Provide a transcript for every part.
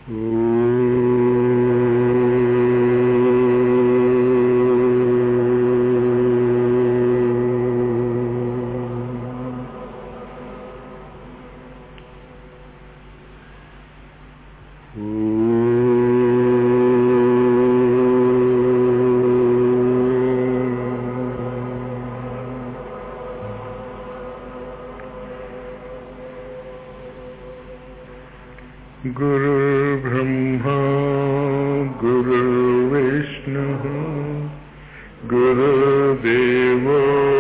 गुरुर्ब्रह्मा गुरुर्विष्णुः गुरुदेवो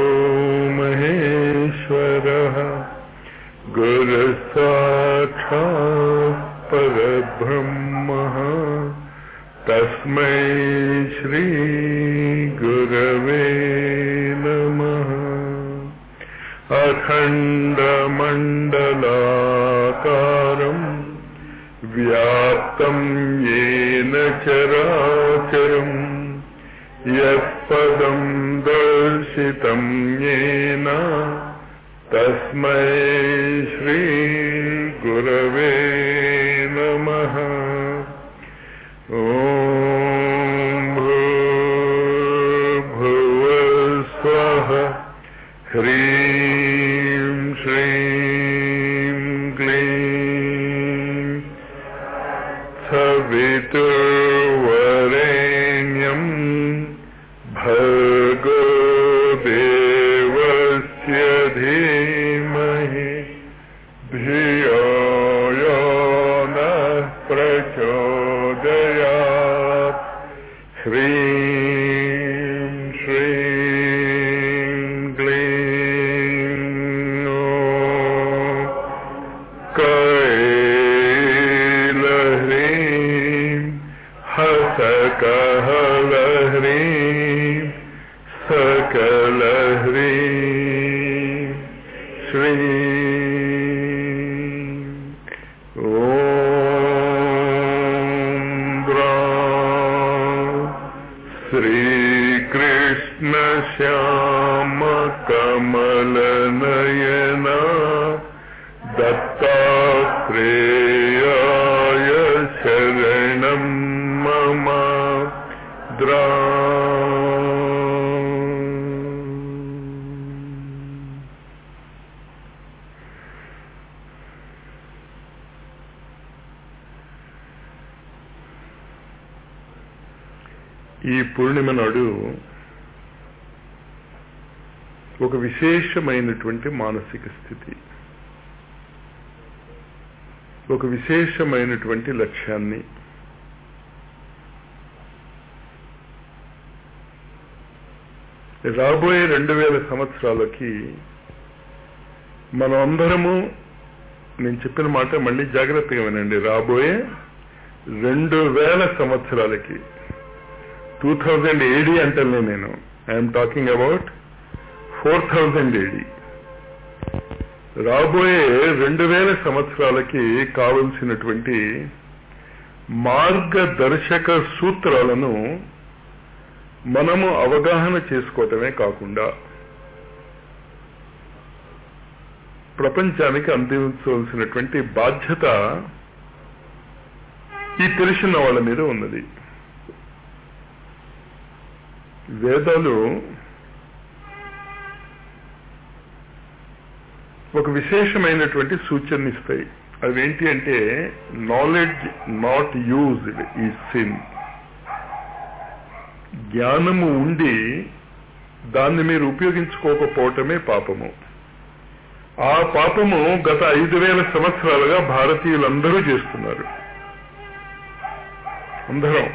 महेश्वरः गुरुसाक्षात् परब्रह्मः तस्मै श्रीगुरवे नमः अखण्डमण्डलाकारम् व्याप्तं येन चराचरम् यत्पदं दर्शितं येन तस्मै श्रीगुरवे नमः ॐ भूर्भुवस्वः ह्रीं श्रीं क्लीं सवितुर्वरेण्यम् भर्गो देवस्य धीमहि धियो यो नः प्रचोदयात् ह्रीं श्रीं क्लीं ॐ कैलह्रीं हसकहलह्रीं सकलह्रीं श्रीं ॐ द्रां श्रीकृष्णश्यामकमलनयना दत्तात्रेयाय शरणं मम द्रा ఈ పూర్ణిమ నాడు ఒక విశేషమైనటువంటి మానసిక స్థితి ఒక విశేషమైనటువంటి లక్ష్యాన్ని రాబోయే రెండు వేల సంవత్సరాలకి మనం అందరము నేను చెప్పిన మాట మళ్ళీ జాగ్రత్తగా వినండి రాబోయే రెండు వేల సంవత్సరాలకి టూ థౌజండ్ ఏడీ అంటలే నేను I'm talking about four thousand AD రాబోయే రెండు వేల సంవత్సరాలకి కావలసినటువంటి మార్గదర్శక సూత్రాలను మనము అవగాహన చేసుకోవటమే కాకుండా ప్రపంచానికి అందించవలసినటువంటి బాధ్యత ఈ తెలిసిన వాళ్ళ మీద ఉన్నది వేదాలు ఒక విశేషమైనటువంటి సూచన ఇస్తాయి అవేంటి అంటే knowledge not used is sin జ్ఞానము ఉండి దాన్ని మీరు ఉపయోగించుకోకపోవటమే పాపము ఆ పాపము గత ఐదు వేల సంవత్సరాలుగా భారతీయులందరూ చేస్తున్నారు అందరం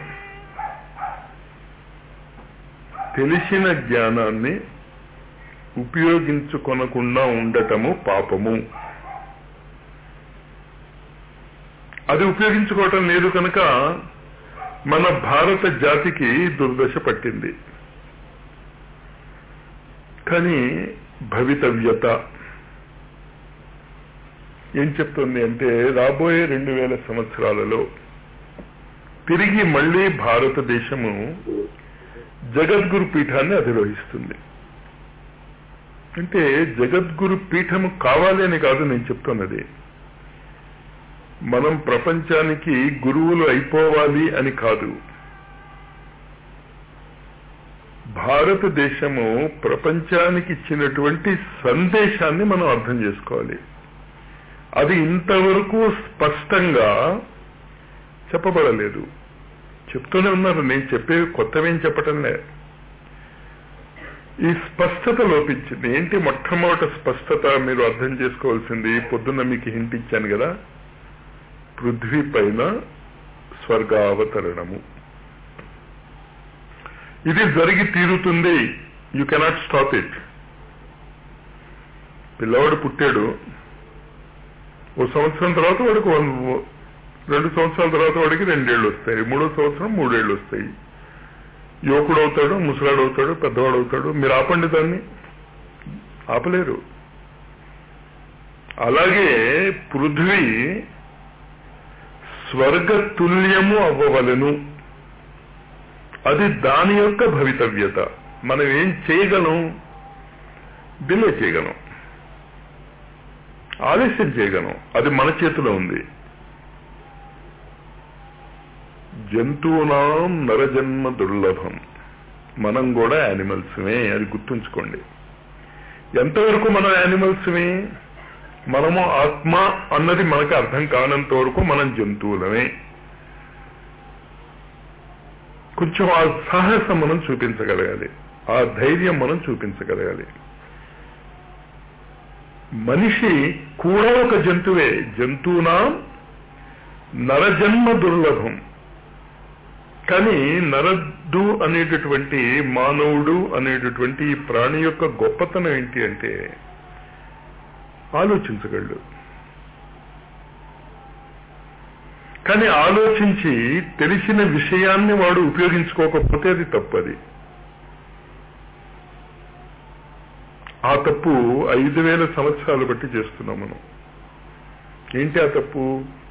తెలిసిన జ్ఞానాన్ని ఉపయోగించుకొనకుండా ఉండటము పాపము అది ఉపయోగించుకోవటం లేదు కనుక మన భారత జాతికి దుర్దశ పట్టింది కానీ భవితవ్యత ఏం చెప్తుంది అంటే రాబోయే రెండు వేల సంవత్సరాలలో తిరిగి మళ్ళీ భారతదేశము జగద్గురు పీఠాన్ని అధిరోహిస్తుంది అంటే జగద్గురు పీఠము కావాలి అని కాదు నేను చెప్తున్నది మనం ప్రపంచానికి గురువులు అయిపోవాలి అని కాదు భారతదేశము ప్రపంచానికి ఇచ్చినటువంటి సందేశాన్ని మనం అర్థం చేసుకోవాలి అది ఇంతవరకు స్పష్టంగా చెప్పబడలేదు చెప్తూనే ఉన్నారు నేను చెప్పేవి కొత్తవేం చెప్పటంలే ఈ స్పష్టత లోపించింది ఏంటి మొట్టమొదటి స్పష్టత మీరు అర్థం చేసుకోవాల్సింది పొద్దున్న మీకు హింట్ ఇచ్చాను కదా పృథ్వీ పైన స్వర్గావతరణము ఇది జరిగి తీరుతుంది యు కెనాట్ స్టాప్ ఇట్ పిల్లవాడు పుట్టాడు ఓ సంవత్సరం తర్వాత వాడికి వన్- రెండు సంవత్సరాల తర్వాత వాడికి రెండేళ్లు వస్తాయి మూడో సంవత్సరం మూడేళ్లు వస్తాయి యువకుడు అవుతాడు ముసలాడు అవుతాడు పెద్దవాడు అవుతాడు మీరు ఆపండి దాన్ని ఆపలేరు అలాగే పృథ్వీ స్వర్గ తుల్యము అవ్వవలను అది దాని యొక్క భవితవ్యత మనం ఏం చేయగలం డిలే చేయగలం ఆలస్యం చేయగలం అది మన చేతిలో ఉంది జంతువునాం నరజన్మ దుర్లభం మనం కూడా యానిమల్స్మే అది గుర్తుంచుకోండి ఎంతవరకు మనం యానిమల్స్మే మనము ఆత్మ అన్నది మనకు అర్థం కానంత వరకు మనం జంతువులమే కొంచెం ఆ సాహసం మనం చూపించగలగాలి ఆ ధైర్యం మనం చూపించగలగాలి మనిషి కూడా ఒక జంతువే జంతువునా నరజన్మ దుర్లభం కానీ నరద్దు అనేటటువంటి మానవుడు అనేటటువంటి ఈ ప్రాణి యొక్క గొప్పతనం ఏంటి అంటే ఆలోచించగలడు కానీ ఆలోచించి తెలిసిన విషయాన్ని వాడు ఉపయోగించుకోకపోతే అది తప్పది ఆ తప్పు ఐదు వేల సంవత్సరాలు బట్టి చేస్తున్నాం మనం ఏంటి ఆ తప్పు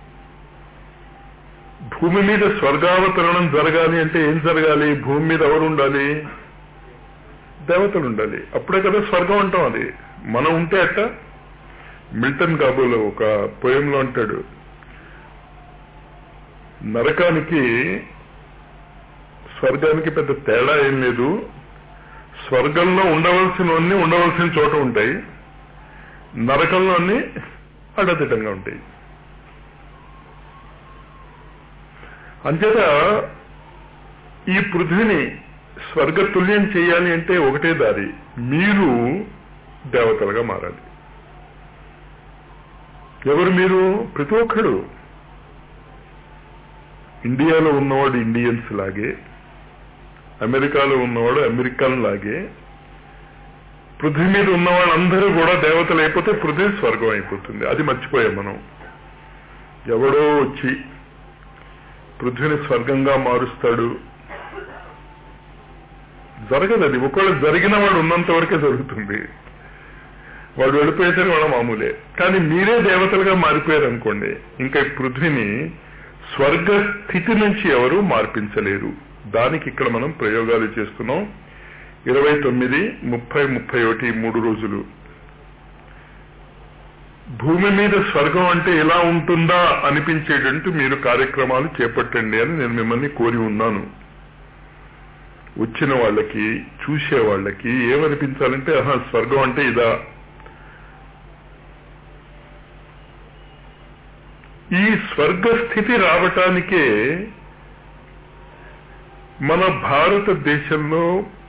భూమి మీద స్వర్గావతరణం జరగాలి అంటే ఏం జరగాలి భూమి మీద ఎవరు ఉండాలి దేవతలు ఉండాలి అప్పుడే కదా స్వర్గం అంటాం అది మనం ఉంటే అట్ట మిల్టన్ కాబోలో ఒక పోయంలో అంటాడు నరకానికి స్వర్గానికి పెద్ద తేడా ఏం లేదు స్వర్గంలో ఉండవలసినవన్నీ ఉండవలసిన చోట ఉంటాయి నరకంలో అన్ని అడ్డదిడ్డంగా ఉంటాయి అంచేత ఈ పృథ్వీని స్వర్గతుల్యం చేయాలి అంటే ఒకటే దారి మీరు దేవతలుగా మారాలి ఎవరు మీరు ప్రతి ఒక్కడు ఇండియాలో ఉన్నవాడు ఇండియన్స్ లాగే అమెరికాలో ఉన్నవాడు అమెరికన్ లాగే పృథ్వీ మీద ఉన్న వాళ్ళందరూ కూడా దేవతలు అయిపోతే పృథ్వీ స్వర్గం అయిపోతుంది అది మర్చిపోయాం మనం ఎవడో వచ్చి పృథ్వీని స్వర్గంగా మారుస్తాడు జరగదు అది ఒకవేళ జరిగిన వాడు ఉన్నంత వరకే జరుగుతుంది వాడు వెళ్ళిపోయితే వాళ్ళ మామూలే కానీ మీరే దేవతలుగా మారిపోయారు అనుకోండి ఇంకా ఈ పృథ్వీని స్వర్గ స్థితి నుంచి ఎవరు మార్పించలేరు దానికి ఇక్కడ మనం ప్రయోగాలు చేస్తున్నాం ఇరవై తొమ్మిది ముప్పై ముప్పై ఒకటి మూడు రోజులు భూమి మీద స్వర్గం అంటే ఎలా ఉంటుందా అనిపించేటట్టు మీరు కార్యక్రమాలు చేపట్టండి అని నేను మిమ్మల్ని కోరి ఉన్నాను వచ్చిన వాళ్ళకి చూసే వాళ్ళకి ఏమనిపించాలంటే ఆహా స్వర్గం అంటే ఇదా ఈ స్వర్గ స్థితి రావటానికే మన భారతదేశంలో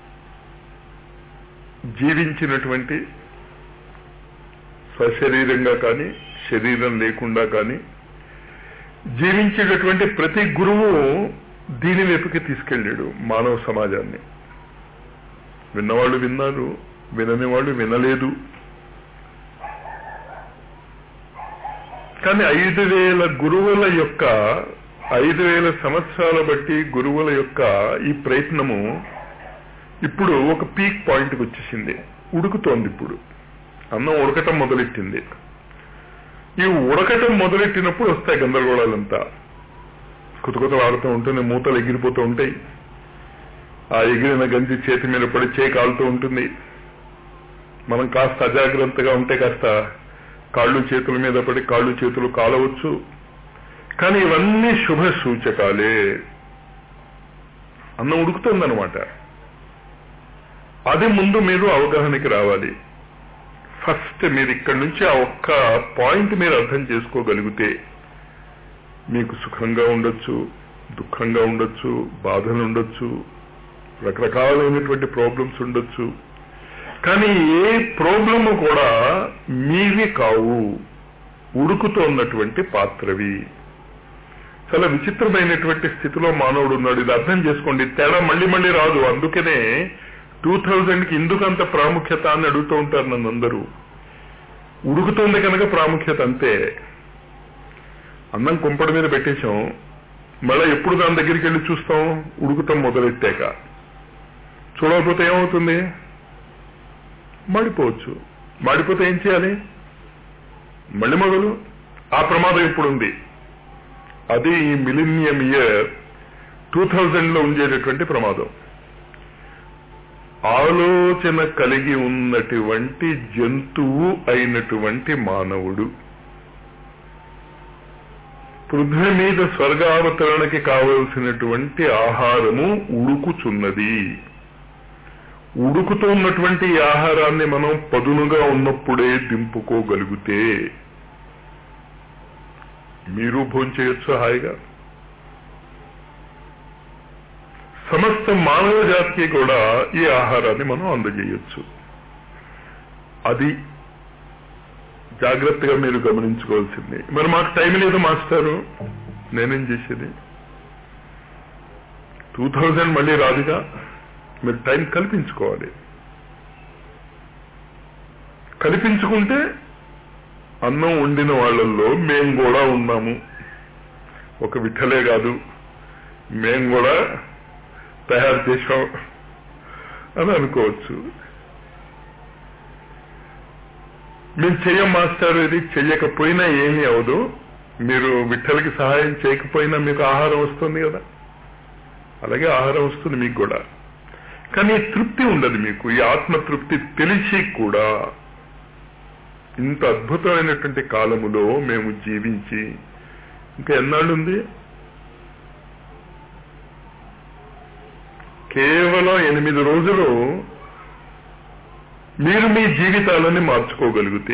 జీవించినటువంటి సశరీరంగా కానీ శరీరం లేకుండా కానీ జీవించేటటువంటి ప్రతి గురువు దీని వైపుకి తీసుకెళ్ళాడు మానవ సమాజాన్ని విన్నవాళ్ళు విన్నారు వినని వాళ్ళు వినలేదు కానీ ఐదు వేల గురువుల యొక్క ఐదు వేల సంవత్సరాల బట్టి గురువుల యొక్క ఈ ప్రయత్నము ఇప్పుడు ఒక పీక్ పాయింట్కి వచ్చేసింది ఉడుకుతోంది ఇప్పుడు అన్నం ఉడకటం మొదలెట్టింది ఈ ఉడకటం మొదలెట్టినప్పుడు వస్తాయి గందరగోళాలంతా కొత్త కొత్త వాడుతూ ఉంటుంది మూతలు ఎగిరిపోతూ ఉంటాయి ఆ ఎగిరిన గంజి చేతి మీద పడి చేయి కాలుతూ ఉంటుంది మనం కాస్త అజాగ్రత్తగా ఉంటే కాస్త కాళ్ళు చేతుల మీద పడి కాళ్ళు చేతులు కాలవచ్చు కానీ ఇవన్నీ శుభ సూచకాలే అన్నం ఉడుకుతుందన్నమాట అది ముందు మీరు అవగాహనకి రావాలి ఫస్ట్ మీరు ఇక్కడి నుంచి ఆ ఒక్క పాయింట్ మీరు అర్థం చేసుకోగలిగితే మీకు సుఖంగా ఉండొచ్చు దుఃఖంగా ఉండొచ్చు బాధలు ఉండొచ్చు రకరకాలైనటువంటి ప్రాబ్లమ్స్ ఉండొచ్చు కానీ ఏ ప్రాబ్లము కూడా మీవి కావు ఉడుకుతోన్నటువంటి పాత్రవి చాలా విచిత్రమైనటువంటి స్థితిలో మానవుడు ఉన్నాడు ఇది అర్థం చేసుకోండి తేడా మళ్ళీ మళ్ళీ రాదు అందుకనే టూ థౌజండ్కి ఎందుకు అంత ప్రాముఖ్యత అని అడుగుతూ ఉంటారు నన్ను అందరూ ఉడుకుతోంది కనుక ప్రాముఖ్యత అంతే అన్నం కుంపడి మీద పెట్టేశాం మళ్ళీ ఎప్పుడు దాని దగ్గరికి వెళ్ళి చూస్తాం ఉడుకుతాం మొదలెట్టాక చూడకపోతే ఏమవుతుంది మాడిపోవచ్చు మాడిపోతే ఏం చేయాలి మళ్ళీ మొదలు ఆ ప్రమాదం ఇప్పుడు ఉంది అది ఈ మిలినియం ఇయర్ టూ థౌజండ్ లో ఉండేటటువంటి ప్రమాదం ఆలోచన కలిగి ఉన్నటువంటి జంతువు అయినటువంటి మానవుడు పృథ్వీ మీద స్వర్గావతరణకి కావలసినటువంటి ఆహారము ఉడుకుచున్నది ఉడుకుతున్నటువంటి ఈ ఆహారాన్ని మనం పదునుగా ఉన్నప్పుడే దింపుకోగలిగితే మీరు భోంచేయొచ్చు హాయిగా సమస్త మానవ జాతికి కూడా ఈ ఆహారాన్ని మనం అందజేయొచ్చు అది జాగ్రత్తగా మీరు గమనించుకోవాల్సింది మరి మాకు టైం లేదు మాస్టారు నేనేం చేసేది టూ థౌజండ్ మళ్ళీ రాదుగా మీరు టైం కల్పించుకోవాలి కల్పించుకుంటే అన్నం వండిన వాళ్ళల్లో మేము కూడా ఉన్నాము ఒక విఠలే కాదు మేము కూడా తయారు చేసాం అని అనుకోవచ్చు మేము చెయ్యం మాస్టర్ ఇది చెయ్యకపోయినా ఏమీ అవదు మీరు విఠలకి సహాయం చేయకపోయినా మీకు ఆహారం వస్తుంది కదా అలాగే ఆహారం వస్తుంది మీకు కూడా కానీ తృప్తి ఉండదు మీకు ఈ ఆత్మ తృప్తి తెలిసి కూడా ఇంత అద్భుతమైనటువంటి కాలములో మేము జీవించి ఇంకా ఎన్నాళ్ళుంది కేవలం ఎనిమిది రోజులు మీరు మీ జీవితాలని మార్చుకోగలిగితే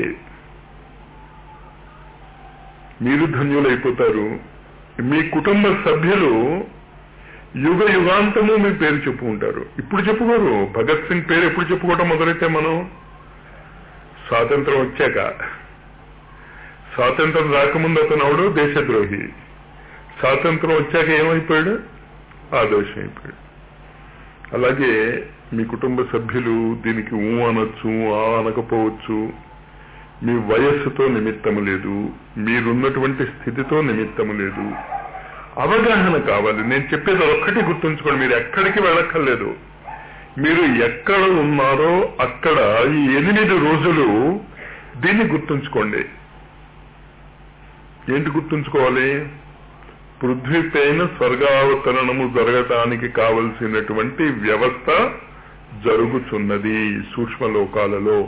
మీరు ధన్యులైపోతారు మీ కుటుంబ సభ్యులు యుగ యుగాంతము మీ పేరు చెప్పుకుంటారు ఇప్పుడు చెప్పుకోరు భగత్ సింగ్ పేరు ఎప్పుడు చెప్పుకోవటం మొదలైతే మనం స్వాతంత్రం వచ్చాక స్వాతంత్రం రాకముందు అతను అవడు దేశద్రోహి స్వాతంత్రం వచ్చాక ఏమైపోయాడు ఆదోషం అయిపోయాడు అలాగే మీ కుటుంబ సభ్యులు దీనికి ఊ అనొచ్చు ఆ అనకపోవచ్చు మీ వయస్సుతో నిమిత్తము లేదు మీరున్నటువంటి స్థితితో నిమిత్తము లేదు అవగాహన కావాలి నేను చెప్పేది ఒక్కటి గుర్తుంచుకోండి మీరు ఎక్కడికి వెళ్ళక్కర్లేదు మీరు ఎక్కడ ఉన్నారో అక్కడ ఈ ఎనిమిది రోజులు దీన్ని గుర్తుంచుకోండి ఏంటి గుర్తుంచుకోవాలి పృథ్వీ పైన స్వర్గావతరణము జరగటానికి కావలసినటువంటి వ్యవస్థ జరుగుతున్నది సూక్ష్మలోకాలలో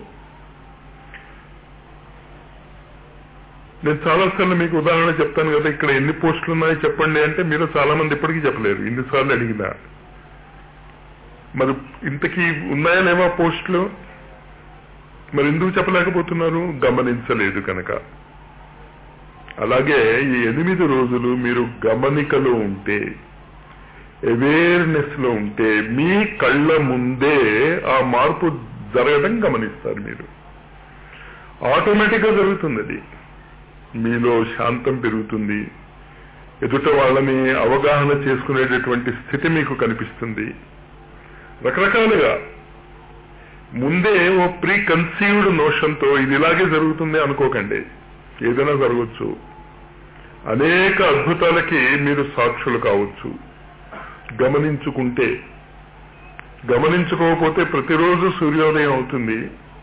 నేను చాలాసార్లు మీకు ఉదాహరణ చెప్తాను కదా ఇక్కడ ఎన్ని పోస్టులు ఉన్నాయో చెప్పండి అంటే మీరు చాలా మంది ఇప్పటికీ చెప్పలేరు ఇన్నిసార్లు అడిగినా మరి ఇంతకీ ఉన్నాయా లేవా పోస్టులు మరి ఎందుకు చెప్పలేకపోతున్నారు గమనించలేదు కనుక అలాగే ఈ ఎనిమిది రోజులు మీరు గమనికలో ఉంటే అవేర్నెస్ లో ఉంటే మీ కళ్ళ ముందే ఆ మార్పు జరగడం గమనిస్తారు మీరు ఆటోమేటిక్ గా జరుగుతుంది అది మీలో శాంతం పెరుగుతుంది ఎదుట వాళ్ళని అవగాహన చేసుకునేటటువంటి స్థితి మీకు కనిపిస్తుంది రకరకాలుగా ముందే ఓ ప్రీ కన్సీవ్డ్ నోషన్తో ఇది ఇలాగే జరుగుతుంది అనుకోకండి ఏదైనా జరగచ్చు అనేక అద్భుతాలకి మీరు సాక్షులు కావచ్చు గమనించుకుంటే గమనించుకోకపోతే ప్రతిరోజు సూర్యోదయం అవుతుంది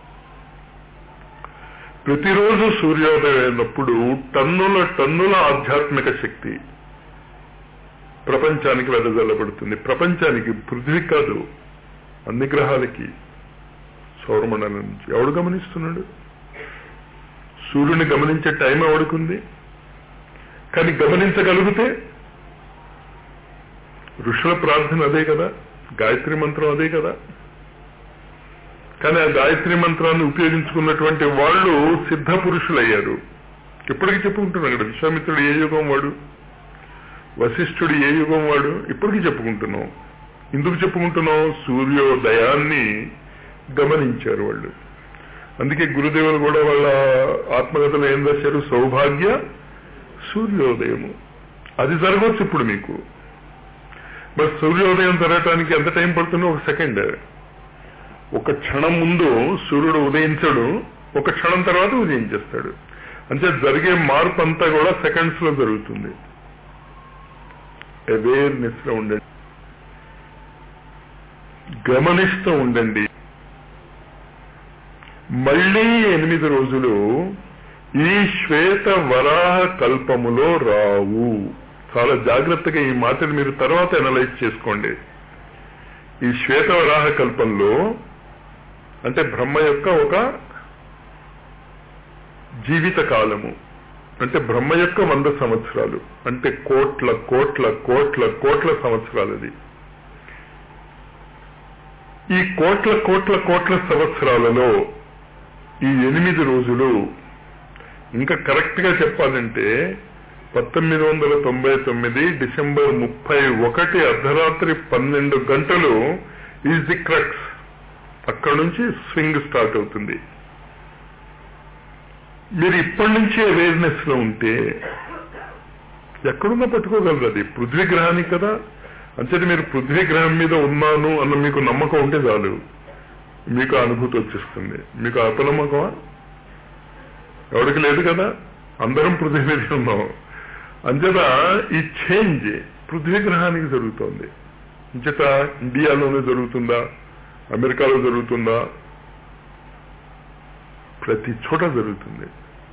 ప్రతిరోజు సూర్యోదయం అయినప్పుడు టన్నుల టన్నుల ఆధ్యాత్మిక శక్తి ప్రపంచానికి వెదజల్లబడుతుంది ప్రపంచానికి పృథ్వీ కాదు అన్ని గ్రహాలకి సౌరమండలం నుంచి ఎవడు గమనిస్తున్నాడు సూర్యుని గమనించే టైం ఎవడుకుంది కానీ గమనించగలిగితే ఋషుల ప్రార్థన అదే కదా గాయత్రి మంత్రం అదే కదా కానీ ఆ గాయత్రి మంత్రాన్ని ఉపయోగించుకున్నటువంటి వాళ్ళు సిద్ధ పురుషులయ్యారు ఇప్పటికీ చెప్పుకుంటున్నాం కదా విశ్వామిత్రుడు ఏ యుగం వాడు వశిష్ఠుడు ఏ యుగం వాడు ఇప్పటికీ చెప్పుకుంటున్నాం ఎందుకు చెప్పుకుంటున్నాం సూర్యోదయాన్ని గమనించారు వాళ్ళు అందుకే గురుదేవులు కూడా వాళ్ళ ఆత్మకథలో ఏం రాశారు సౌభాగ్య సూర్యోదయము అది జరగవచ్చు ఇప్పుడు మీకు మరి సూర్యోదయం జరగటానికి ఎంత టైం పడుతుందో ఒక సెకండ్ ఒక క్షణం ముందు సూర్యుడు ఉదయించడు ఒక క్షణం తర్వాత ఉదయించేస్తాడు అంటే జరిగే మార్పు అంతా కూడా సెకండ్స్ లో జరుగుతుంది అవేర్నెస్ లో ఉండండి గమనిస్తూ ఉండండి మళ్ళీ ఎనిమిది రోజులు ఈ శ్వేత వరాహ కల్పములో రావు చాలా జాగ్రత్తగా ఈ మాటలు మీరు తర్వాత అనలైజ్ చేసుకోండి ఈ శ్వేత వరాహ కల్పంలో అంటే బ్రహ్మ యొక్క ఒక జీవిత కాలము అంటే బ్రహ్మ యొక్క వంద సంవత్సరాలు అంటే కోట్ల కోట్ల కోట్ల కోట్ల సంవత్సరాలు అది ఈ కోట్ల కోట్ల కోట్ల సంవత్సరాలలో ఈ ఎనిమిది రోజులు ఇంకా కరెక్ట్ గా చెప్పాలంటే పంతొమ్మిది వందల తొంభై తొమ్మిది డిసెంబర్ ముప్పై ఒకటి అర్ధరాత్రి పన్నెండు గంటలు ఈజ్ ది క్రక్స్ అక్కడి నుంచి స్వింగ్ స్టార్ట్ అవుతుంది మీరు ఇప్పటి నుంచి అవేర్నెస్ లో ఉంటే ఎక్కడున్నా పట్టుకోగలరు అది పృథ్వీ గ్రహానికి కదా అంచేది మీరు పృథ్వీ గ్రహం మీద ఉన్నాను అన్న మీకు నమ్మకం ఉంటే చాలు మీకు అనుభూతి వచ్చేస్తుంది మీకు అపనమ్మకమా ఎవరికి లేదు కదా అందరం పృథ్వీ మీద ఉన్నాం అంచేత ఈ చేంజ్ పృథ్వీ గ్రహానికి జరుగుతోంది అంచేత ఇండియాలోనే జరుగుతుందా అమెరికాలో జరుగుతుందా ప్రతి చోట జరుగుతుంది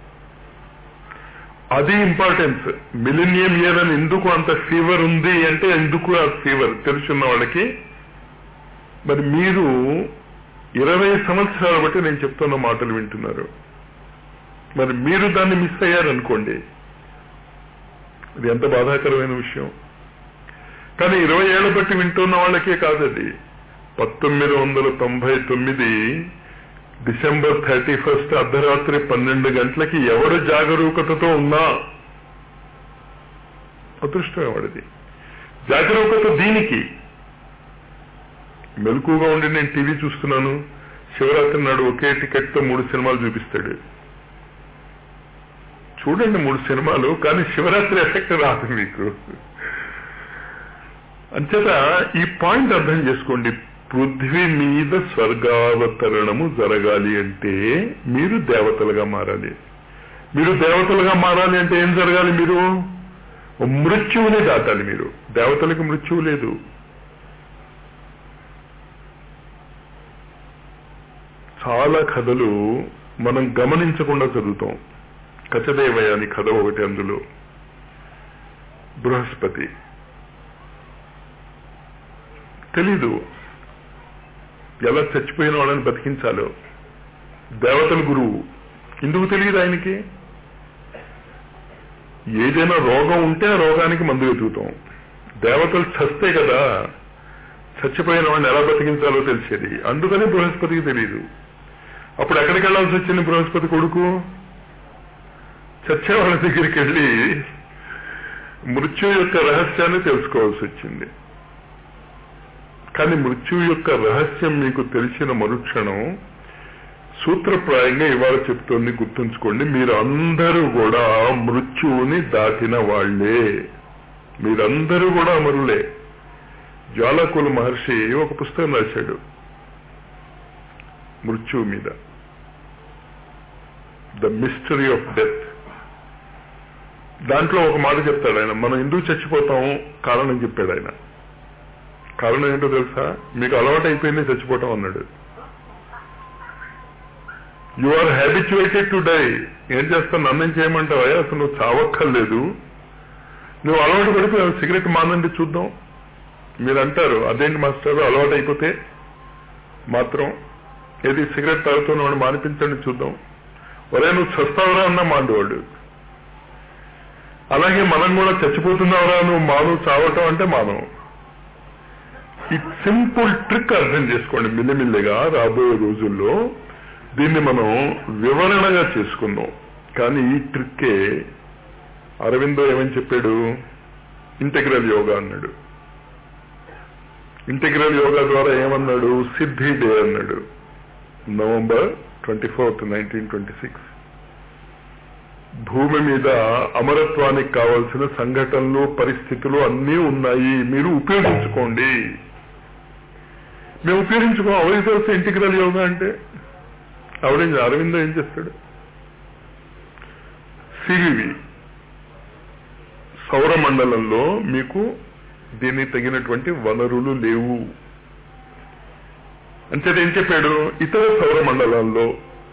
అది ఇంపార్టెన్స్ మిలినియం ఇయర్ అని ఎందుకు అంత ఫీవర్ ఉంది అంటే ఎందుకు ఆ ఫీవర్ తెలుసున్న వాళ్ళకి మరి మీరు ఇరవై సంవత్సరాల బట్టి నేను చెప్తున్న మాటలు వింటున్నారు మరి మీరు దాన్ని మిస్ అయ్యారనుకోండి అది ఎంత బాధాకరమైన విషయం కానీ ఇరవై ఏళ్ల బట్టి వింటున్న వాళ్ళకే కాదది పంతొమ్మిది వందల తొంభై తొమ్మిది డిసెంబర్ థర్టీ ఫస్ట్ అర్ధరాత్రి పన్నెండు గంటలకి ఎవడు జాగరూకతతో ఉన్నా అదృష్టం ఎవడిది జాగరూకత దీనికి మెలకుగా ఉండి నేను టీవీ చూస్తున్నాను శివరాత్రి నాడు ఒకే టికెట్ తో మూడు సినిమాలు చూపిస్తాడు చూడండి మూడు సినిమాలు కానీ శివరాత్రి ఎఫెక్ట్ రాదు మీకు అంచేత ఈ పాయింట్ అర్థం చేసుకోండి పృథ్వీ మీద స్వర్గావతరణము జరగాలి అంటే మీరు దేవతలుగా మారాలి మీరు దేవతలుగా మారాలి అంటే ఏం జరగాలి మీరు మృత్యువుని దాటాలి మీరు దేవతలకు మృత్యువు లేదు చాలా కథలు మనం గమనించకుండా చదువుతాం కచదేవయ్య అని కథ ఒకటి అందులో బృహస్పతి తెలీదు ఎలా చచ్చిపోయిన వాళ్ళని బతికించాలో దేవతల గురువు ఎందుకు తెలియదు ఆయనకి ఏదైనా రోగం ఉంటే ఆ రోగానికి మందు వెతుకుతాం దేవతలు చస్తే కదా చచ్చిపోయిన వాడిని ఎలా బతికించాలో తెలిసేది అందుకని బృహస్పతికి తెలియదు అప్పుడు ఎక్కడికి వెళ్లాల్సి వచ్చింది బృహస్పతి కొడుకు చచ్చే వాళ్ళ దగ్గరికి వెళ్ళి మృత్యు యొక్క రహస్యాన్ని తెలుసుకోవాల్సి వచ్చింది కానీ మృత్యువు యొక్క రహస్యం మీకు తెలిసిన మరుక్షణం సూత్రప్రాయంగా ఇవాళ చెప్తోంది గుర్తుంచుకోండి మీరు అందరూ కూడా మృత్యువుని దాటిన వాళ్లే మీరందరూ కూడా అమరులే జ్వాలకుల మహర్షి ఒక పుస్తకం రాశాడు మృత్యువు మీద ద మిస్టరీ ఆఫ్ డెత్ దాంట్లో ఒక మాట చెప్తాడు ఆయన మనం ఎందుకు చచ్చిపోతాము కారణం చెప్పాడు ఆయన కారణం ఏంటో తెలుసా మీకు అలవాటు అయిపోయింది చచ్చిపోవటం అన్నాడు you are habituated to die ఏం చేస్తాను నన్నేం చేయమంటావా అసలు నువ్వు చావక్కర్లేదు నువ్వు అలవాటు పడిపోయావు సిగరెట్ మానండి చూద్దాం మీరు అంటారు అదేంటి మాస్టర్ అలవాటు అయిపోతే మాత్రం ఏది సిగరెట్ తాగుతున్న వాడు మానిపించండి చూద్దాం ఒరే నువ్వు చస్తావరా అన్నా మాండవాడు అలాగే మనం కూడా చచ్చిపోతున్నావురా నువ్వు మాను చావటం అంటే మానం ఈ సింపుల్ ట్రిక్ అర్థం చేసుకోండి మిల్లిమిల్లిగా రాబోయే రోజుల్లో దీన్ని మనం వివరణగా చేసుకుందాం కానీ ఈ ట్రిక్కే అరవిందో ఏమని చెప్పాడు ఇంటెగ్రల్ యోగా అన్నాడు ఇంటెగ్రల్ యోగా ద్వారా ఏమన్నాడు సిద్ధి డే అన్నాడు November twenty fourth nineteen twenty six భూమి మీద అమరత్వానికి కావలసిన సంఘటనలు పరిస్థితులు అన్నీ ఉన్నాయి మీరు ఉపయోగించుకోండి మేము ఉపయోగించుకో అవైతే ఇంటిగ్రల్ యోగా అంటే ఆవిడ అరవిందో ఏం చేస్తాడు సివివి సౌరమండలంలో మీకు దీనికి తగినటువంటి వనరులు లేవు అంచేత ఏం చెప్పాడు ఇతర సౌరమండలాల్లో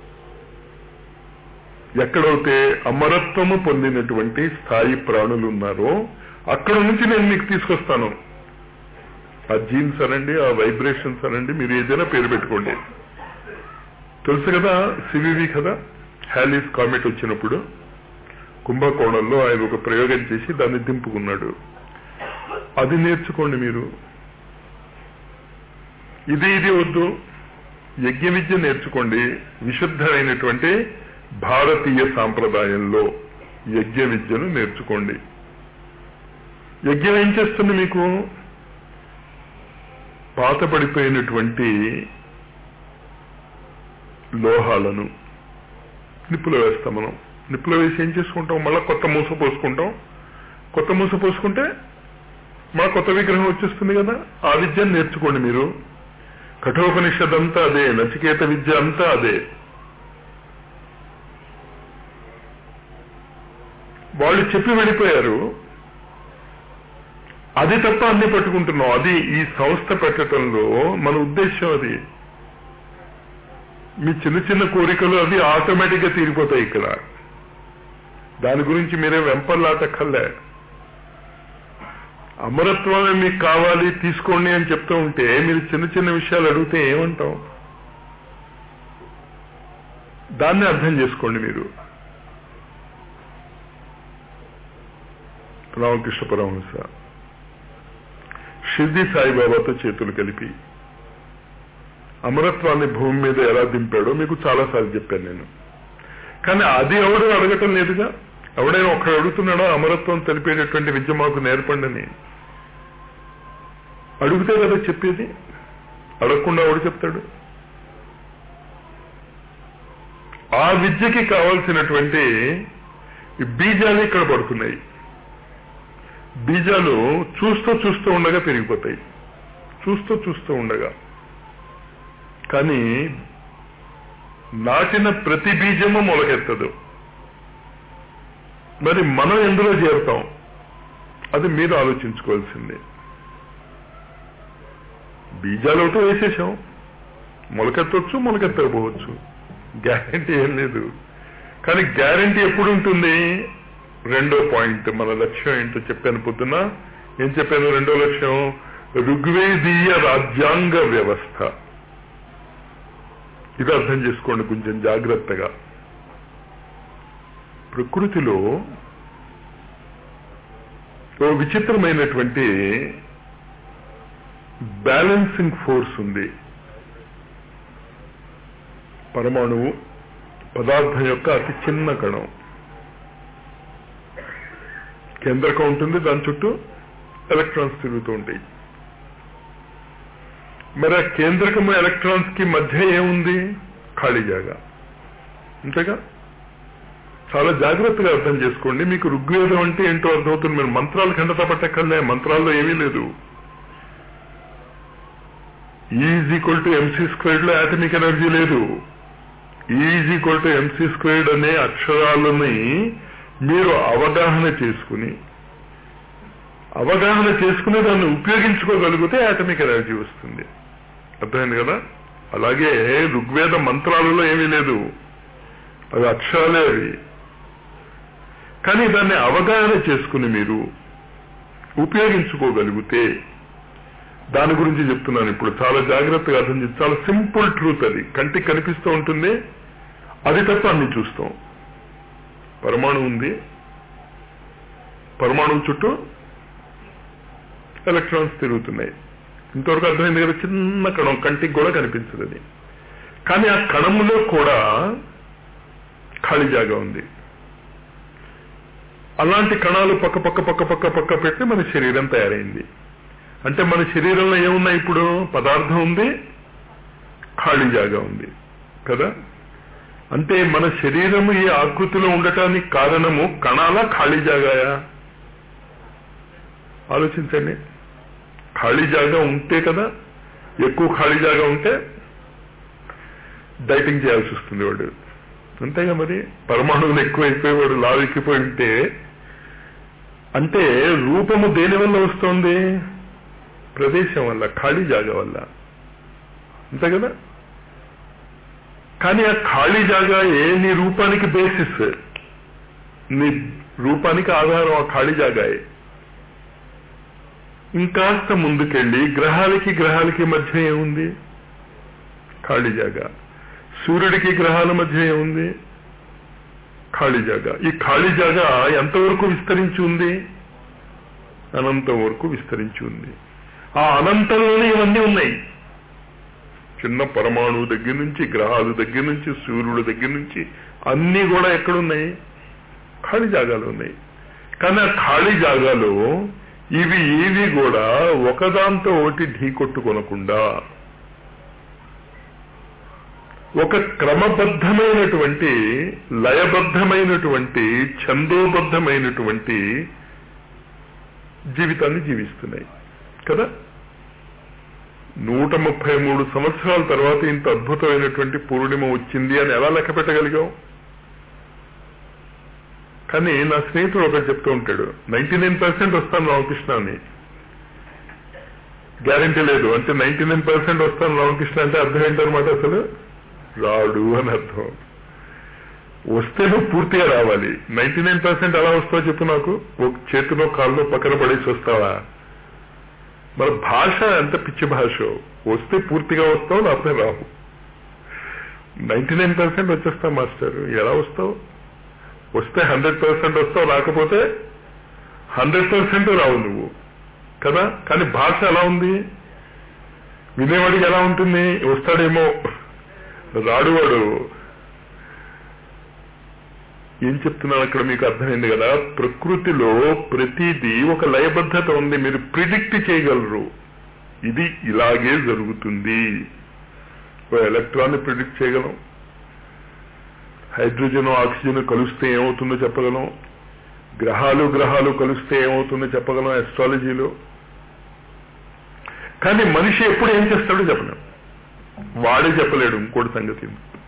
ఎక్కడైతే అమరత్వము పొందినటువంటి స్థాయి ప్రాణులు ఉన్నారో అక్కడ నుంచి నేను మీకు తీసుకొస్తాను ఆ జీన్స్ అనండి ఆ వైబ్రేషన్స్ అనండి మీరు ఏదైనా పేరు పెట్టుకోండి తెలుసు కదా సివివి కదా హ్యాలీస్ కామెట్ వచ్చినప్పుడు కుంభకోణంలో ఆయన ఒక ప్రయోగం చేసి దాన్ని దింపుకున్నాడు అది నేర్చుకోండి మీరు ఇది ఇది వద్దు యజ్ఞ విద్య నేర్చుకోండి విశుద్ధమైనటువంటి భారతీయ సాంప్రదాయంలో యజ్ఞ విద్యను నేర్చుకోండి యజ్ఞం ఏం చేస్తుంది మీకు పాతపడిపోయినటువంటి లోహాలను నిప్పులో వేస్తాం మనం నిప్పులో వేసి ఏం చేసుకుంటాం మళ్ళీ కొత్త మూస పోసుకుంటాం కొత్త మూస పోసుకుంటే మా కొత్త విగ్రహం వచ్చేస్తుంది కదా ఆ విద్యను నేర్చుకోండి మీరు కఠోపనిషద్ అంతా అదే నచికేత విద్య అంతా అదే వాళ్ళు చెప్పి వెళ్ళిపోయారు అది తప్ప అన్ని పట్టుకుంటున్నాం అది ఈ సంస్థ పెట్టడంలో మన ఉద్దేశం అది మీ చిన్న చిన్న కోరికలు అవి ఆటోమేటిక్ గా తీరిపోతాయి ఇక్కడ దాని గురించి మీరే వెంపర్లాటక్కర్లే అమరత్వమే మీకు కావాలి తీసుకోండి అని చెప్తూ ఉంటే మీరు చిన్న చిన్న విషయాలు అడిగితే ఏమంటాం దాన్ని అర్థం చేసుకోండి మీరు రామకృష్ణ పరమహంస షిర్ది సాయిబాబాతో చేతులు కలిపి అమరత్వాన్ని భూమి మీద ఎలా దింపాడో మీకు చాలాసార్లు చెప్పాను నేను కానీ అది ఎవడు అడగటం లేదుగా ఎవడైనా ఒక్కడ అడుగుతున్నాడో అమరత్వం తెలిపేటటువంటి విద్య మాకు నేర్పండి అడిగితే కదా చెప్పేది అడగకుండా ఎవడు చెప్తాడు ఆ విద్యకి కావాల్సినటువంటి బీజాలు ఇక్కడ పడుతున్నాయి బీజాలు చూస్తూ చూస్తూ ఉండగా పెరిగిపోతాయి చూస్తూ చూస్తూ ఉండగా కానీ నాటిన ప్రతి బీజము మొలకెత్తదు మరి మనం ఎందులో చేరుతాం అది మీరు ఆలోచించుకోవాల్సిందే బీజాలు ఒకటి వేసేసాం మొలకెత్తవచ్చు మొలకెత్తకపోవచ్చు గ్యారంటీ ఏం లేదు కానీ గ్యారంటీ ఎప్పుడు ఉంటుంది రెండో పాయింట్ మన లక్ష్యం ఏంటో చెప్పాను పొద్దున ఏం చెప్పాను రెండో లక్ష్యం ఋగ్వేదీయ రాజ్యాంగ వ్యవస్థ ఇది అర్థం చేసుకోండి కొంచెం జాగ్రత్తగా ప్రకృతిలో ఓ విచిత్రమైనటువంటి బ్యాలెన్సింగ్ ఫోర్స్ ఉంది పరమాణువు పదార్థం యొక్క అతి చిన్న కణం కేంద్రకం ఉంటుంది దాని చుట్టూ ఎలక్ట్రాన్స్ తిరుగుతూ ఉంటాయి మరి ఆ కేంద్రకము ఎలక్ట్రాన్స్ కి మధ్య ఏముంది ఖాళీ జాగా అంతేగా చాలా జాగ్రత్తగా అర్థం చేసుకోండి మీకు ఋగ్వేదం అంటే ఏంటో అర్థమవుతుంది మీరు మంత్రాలు ఖండత పట్టక్కర్లే మంత్రాల్లో ఏమీ లేదు is equal to MC squared లో యాటమిక్ ఎనర్జీ లేదు is equal to MC squared అనే అక్షరాలని మీరు అవగాహన చేసుకుని అవగాహన చేసుకుని దాన్ని ఉపయోగించుకోగలిగితే యాటమిక్ ఎనర్జీ వస్తుంది అర్థమైంది కదా అలాగే ఋగ్వేద మంత్రాలలో ఏమీ లేదు అవి అక్షరాలే అవి కానీ దాన్ని అవగాహన చేసుకుని మీరు ఉపయోగించుకోగలిగితే దాని గురించి చెప్తున్నాను ఇప్పుడు చాలా జాగ్రత్తగా అర్థం చేసి చాలా సింపుల్ ట్రూత్ అది కంటికి కనిపిస్తూ ఉంటుంది అది తప్ప అన్ని చూస్తాం పరమాణు ఉంది పరమాణువు చుట్టూ ఎలక్ట్రాన్స్ తిరుగుతున్నాయి ఇంతవరకు అర్థమైంది కదా చిన్న కణం కంటికి కూడా కనిపించదు అది కానీ ఆ కణములో కూడా ఖాళీ జాగా ఉంది అలాంటి కణాలు పక్క పక్క పక్క పక్క పక్క పెట్టి మన శరీరం తయారైంది అంటే మన శరీరంలో ఏమున్నాయి ఇప్పుడు పదార్థం ఉంది ఖాళీ జాగా ఉంది కదా అంటే మన శరీరము ఈ ఆకృతిలో ఉండటానికి కారణము కణాల ఖాళీ జాగాయా ఆలోచించండి ఖాళీ జాగా ఉంటే కదా ఎక్కువ ఖాళీ జాగా ఉంటే డైటింగ్ చేయాల్సి వస్తుంది వాడు అంతేగా మరి పరమాణువులు ఎక్కువైపోయి వాడు లావెక్కిపోయి ఉంటే అంటే రూపము దేని వల్ల వస్తుంది ప్రదేశం వల్ల ఖాళీ జాగా వల్ల అంతే కదా కానీ ఆ ఖాళీ జాగా ఏ నీ రూపానికి బేసిస్ నీ రూపానికి ఆధారం ఆ ఖాళీ జాగాయే ఇంకాస్త ముందుకెళ్ళి గ్రహాలకి గ్రహాలకి మధ్య ఏముంది ఖాళీ జాగా సూర్యుడికి గ్రహాల మధ్య ఏముంది ఖాళీ జాగా ఈ ఖాళీ జాగా ఎంతవరకు విస్తరించి ఉంది అనంతం వరకు విస్తరించి ఉంది ఆ అనంతంలోనే ఇవన్నీ ఉన్నాయి చిన్న పరమాణువు దగ్గర నుంచి గ్రహాలు దగ్గర నుంచి సూర్యుడు దగ్గర నుంచి అన్నీ కూడా ఎక్కడున్నాయి ఖాళీ జాగాలు ఉన్నాయి కానీ ఆ ఖాళీ జాగాలో ఇవి ఏవి కూడా ఒకదాంతో ఒకటి ఢీ కొట్టుకొనకుండా ఒక క్రమబద్ధమైనటువంటి లయబద్ధమైనటువంటి ఛందోబద్ధమైనటువంటి జీవితాన్ని జీవిస్తున్నాయి కదా నూట ముప్పై మూడు సంవత్సరాల తర్వాత ఇంత అద్భుతమైనటువంటి పూర్ణిమ వచ్చింది అని ఎలా లెక్క పెట్టగలిగాం కానీ నా స్నేహితుడు ఒకటి చెప్తూ ఉంటాడు నైన్టీ నైన్ పర్సెంట్ వస్తాను రామకృష్ణ అని గ్యారంటీ లేదు అంటే నైన్టీ నైన్ పర్సెంట్ వస్తాను రామకృష్ణ అంటే అర్థం ఏంటనమాట అసలు రాడు అని అర్థం వస్తే నువ్వు పూర్తిగా రావాలి నైన్టీ నైన్ పర్సెంట్ ఎలా వస్తావు చెప్పు నాకు ఒక చేతిలో కాల్లో పక్కన పడేసి వస్తావా మన భాష ఎంత పిచ్చి భాష వస్తే పూర్తిగా వస్తావు లేకపోతే రావు నైన్టీ నైన్ పర్సెంట్ వచ్చేస్తావు మాస్టర్ ఎలా వస్తావు వస్తే హండ్రెడ్ పర్సెంట్ వస్తావు రాకపోతే హండ్రెడ్ పర్సెంట్ రావు నువ్వు కదా కానీ భాష ఎలా ఉంది వినేవాడికి ఎలా ఉంటుంది వస్తాడేమో రాడు వాడు ఏం చెప్తున్నాను అక్కడ మీకు అర్థమైంది కదా ప్రకృతిలో ప్రతిదీ ఒక లయబద్ధత ఉంది మీరు ప్రిడిక్ట్ చేయగలరు ఇది ఇలాగే జరుగుతుంది ఎలక్ట్రాన్ ప్రిడిక్ట్ చేయగలం హైడ్రోజన్ ఆక్సిజన్ కలిస్తే ఏమవుతుందో చెప్పగలం గ్రహాలు గ్రహాలు కలిస్తే ఏమవుతుందో చెప్పగలం ఎస్ట్రాలజీలో కానీ మనిషి ఎప్పుడు ఏం చేస్తాడో చెప్పలేం వాడే చెప్పలేడు ఇంకోటి సంగతి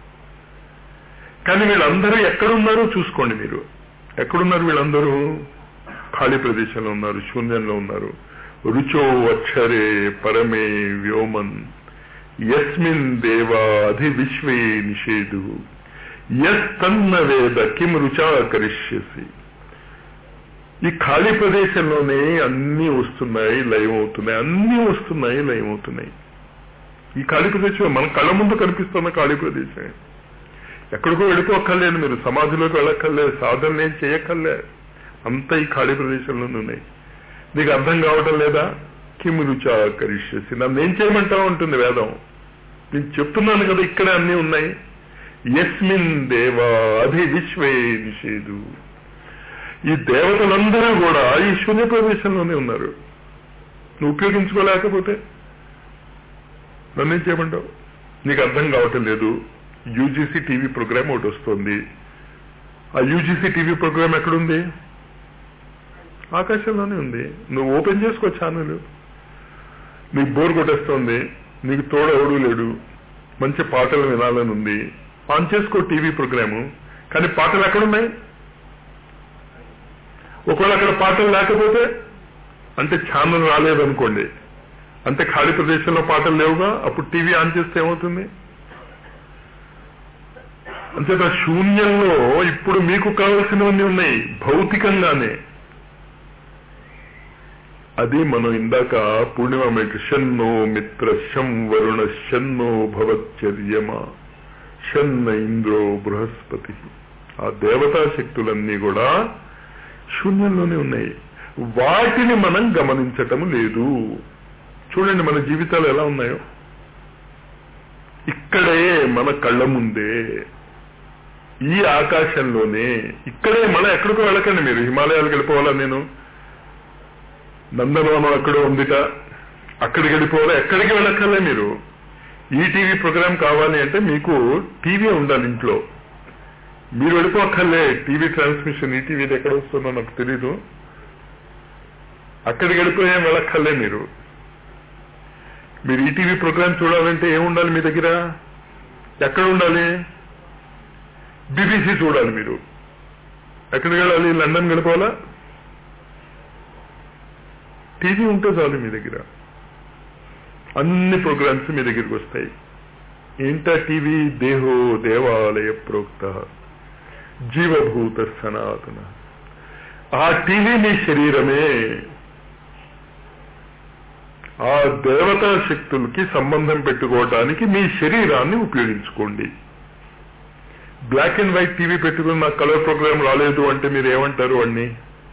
కానీ వీళ్ళందరూ ఎక్కడున్నారో చూసుకోండి మీరు ఎక్కడున్నారు వీళ్ళందరూ ఖాళీ ప్రదేశంలో ఉన్నారు శూన్యంలో ఉన్నారు రుచో అక్షరే పరమే వ్యోమన్ యస్మిన్ దేవా అధి విశ్వే నిషేధు ఎస్ తన్న వేద కిం రుచా కరిష్యసి ఈ ఖాళీ ప్రదేశంలోనే అన్నీ వస్తున్నాయి లయం అవుతున్నాయి అన్నీ వస్తున్నాయి లయం అవుతున్నాయి ఈ ఖాళీ ప్రదేశం మన కళ్ళ ముందు కనిపిస్తున్న ఖాళీ ప్రదేశం ఎక్కడికో వెళ్ళిపోక్కర్లేదు మీరు సమాధిలోకి వెళ్ళక్కర్లేదు సాధన ఏం చేయక్కర్లే అంతా ఈ ఖాళీ ప్రదేశంలోనే ఉన్నాయి నీకు అర్థం కావటం లేదా కిమ్ రుచా కరిష్యసి నన్ను ఏం చేయమంటావు ఉంటుంది వేదం నేను చెప్తున్నాను కదా ఇక్కడే అన్నీ ఉన్నాయి యస్మిన్ దేవా అధి విశ్వే నిషేధు ఈ దేవతలందరూ కూడా ఈ శూన్య ప్రదేశంలోనే ఉన్నారు నువ్వు ఉపయోగించుకోలేకపోతే నన్నేం చేయమంటావు నీకు అర్థం కావటం లేదు యూజీసీ టీవీ ప్రోగ్రామ్ ఒకటి వస్తుంది ఆ యూజీసీ టీవీ ప్రోగ్రామ్ ఎక్కడుంది ఆకాశంలోనే ఉంది నువ్వు ఓపెన్ చేసుకో ఛానల్ నీకు బోర్ కొట్టేస్తుంది నీకు తోడు ఎవడు లేడు మంచి పాటలు వినాలని ఉంది ఆన్ చేసుకో టీవీ ప్రోగ్రాము కానీ పాటలు ఎక్కడున్నాయి ఒకవేళ అక్కడ పాటలు లేకపోతే అంటే ఛానల్ రాలేదనుకోండి అంటే ఖాళీ ప్రదేశంలో పాటలు లేవుగా అప్పుడు టీవీ ఆన్ చేస్తే ఏమవుతుంది అంతేత శూన్యంలో ఇప్పుడు మీకు కావలసినవన్నీ ఉన్నాయి భౌతికంగానే అది మనం ఇందాక పూర్ణిమ మీకు షన్నో మిత్ర శం వరుణ షన్నో భవచ్చర్యమ షన్న ఇంద్రో బృహస్పతి ఆ దేవతా శక్తులన్నీ కూడా శూన్యంలోనే ఉన్నాయి వాటిని మనం గమనించటం లేదు చూడండి మన జీవితాలు ఎలా ఉన్నాయో ఇక్కడే మన కళ్ళ ముందే ఈ ఆకాశంలోనే ఇక్కడే మన ఎక్కడికో వెళ్ళకండి మీరు హిమాలయాలకు వెళ్ళిపోవాలా నేను నందనవనం అక్కడే ఉందిట అక్కడికి వెళ్ళిపోవాలా ఎక్కడికి వెళ్ళక్కర్లే మీరు ఈ టీవీ ప్రోగ్రామ్ కావాలి అంటే మీకు టీవీ ఉండాలి ఇంట్లో మీరు వెళ్ళిపోక్కర్లే టీవీ ట్రాన్స్మిషన్ ఈ టీవీది ఎక్కడ వస్తుందో నాకు తెలీదు అక్కడికి వెళ్ళిపోయే వెళ్ళక్కర్లే మీరు మీరు ఈటీవీ ప్రోగ్రామ్ చూడాలంటే ఏముండాలి మీ దగ్గర ఎక్కడ ఉండాలి బీబీసీ చూడాలి మీరు ఎక్కడికి వెళ్ళాలి లండన్ గడిపోవాలా టీవీ ఉంటే చాలు మీ దగ్గర అన్ని ప్రోగ్రామ్స్ మీ దగ్గరికి వస్తాయి ఏంటా టీవీ దేహో దేవాలయ ప్రోక్త జీవభూత సనాతన ఆ టీవీ మీ శరీరమే ఆ దేవతా శక్తులకి సంబంధం పెట్టుకోవడానికి మీ శరీరాన్ని ఉపయోగించుకోండి బ్లాక్ అండ్ వైట్ టీవీ పెట్టుకుని నాకు కలర్ ప్రోగ్రామ్ రాలేదు అంటే మీరు ఏమంటారు అన్ని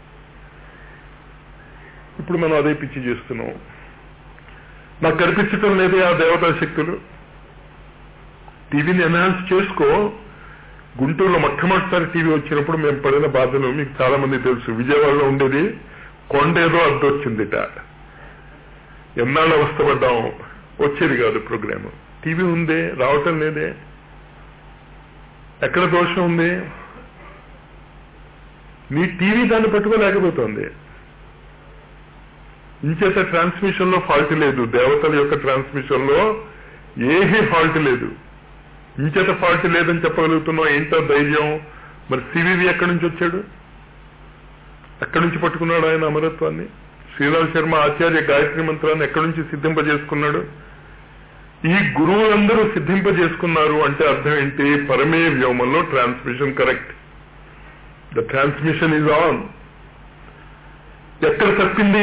ఇప్పుడు మనం అదే పిచ్చి చేస్తున్నాం నాకు కనిపించటం లేదే ఆ దేవతా శక్తులు టీవీని ఎన్హాన్స్ చేసుకో గుంటూరులో మొట్టమొదటిసారి టీవీ వచ్చినప్పుడు మేము పడిన బాధలు మీకు చాలా మంది తెలుసు విజయవాడలో ఉండేది కొండేదో అద్దొచ్చిందిట ఎన్నాళ్ళు అవస్థపడ్డాం వచ్చేది కాదు ప్రోగ్రామ్ టీవీ ఉందే రావటం లేదే ఎక్కడ దోషం ఉంది నీ టీవీ దాన్ని పట్టుకోలేకపోతుంది ఇంచేత ట్రాన్స్మిషన్ లో ఫాల్ట్ లేదు దేవతల యొక్క ట్రాన్స్మిషన్ లో ఏమీ ఫాల్ట్ లేదు ఇంచేత ఫాల్ట్ లేదని చెప్పగలుగుతున్నావు ఏంటో ధైర్యం మరి సివివి ఎక్కడి నుంచి వచ్చాడు ఎక్కడి నుంచి పట్టుకున్నాడు ఆయన అమరత్వాన్ని శ్రీరామ్ శర్మ ఆచార్య గాయత్రి మంత్రాన్ని ఎక్కడి నుంచి సిద్ధింపజేసుకున్నాడు ఈ గురువులందరూ సిద్ధింపజేసుకున్నారు అంటే అర్థం ఏంటి పరమే వ్యోమంలో transmission correct the transmission is on ఎక్కడ తప్పింది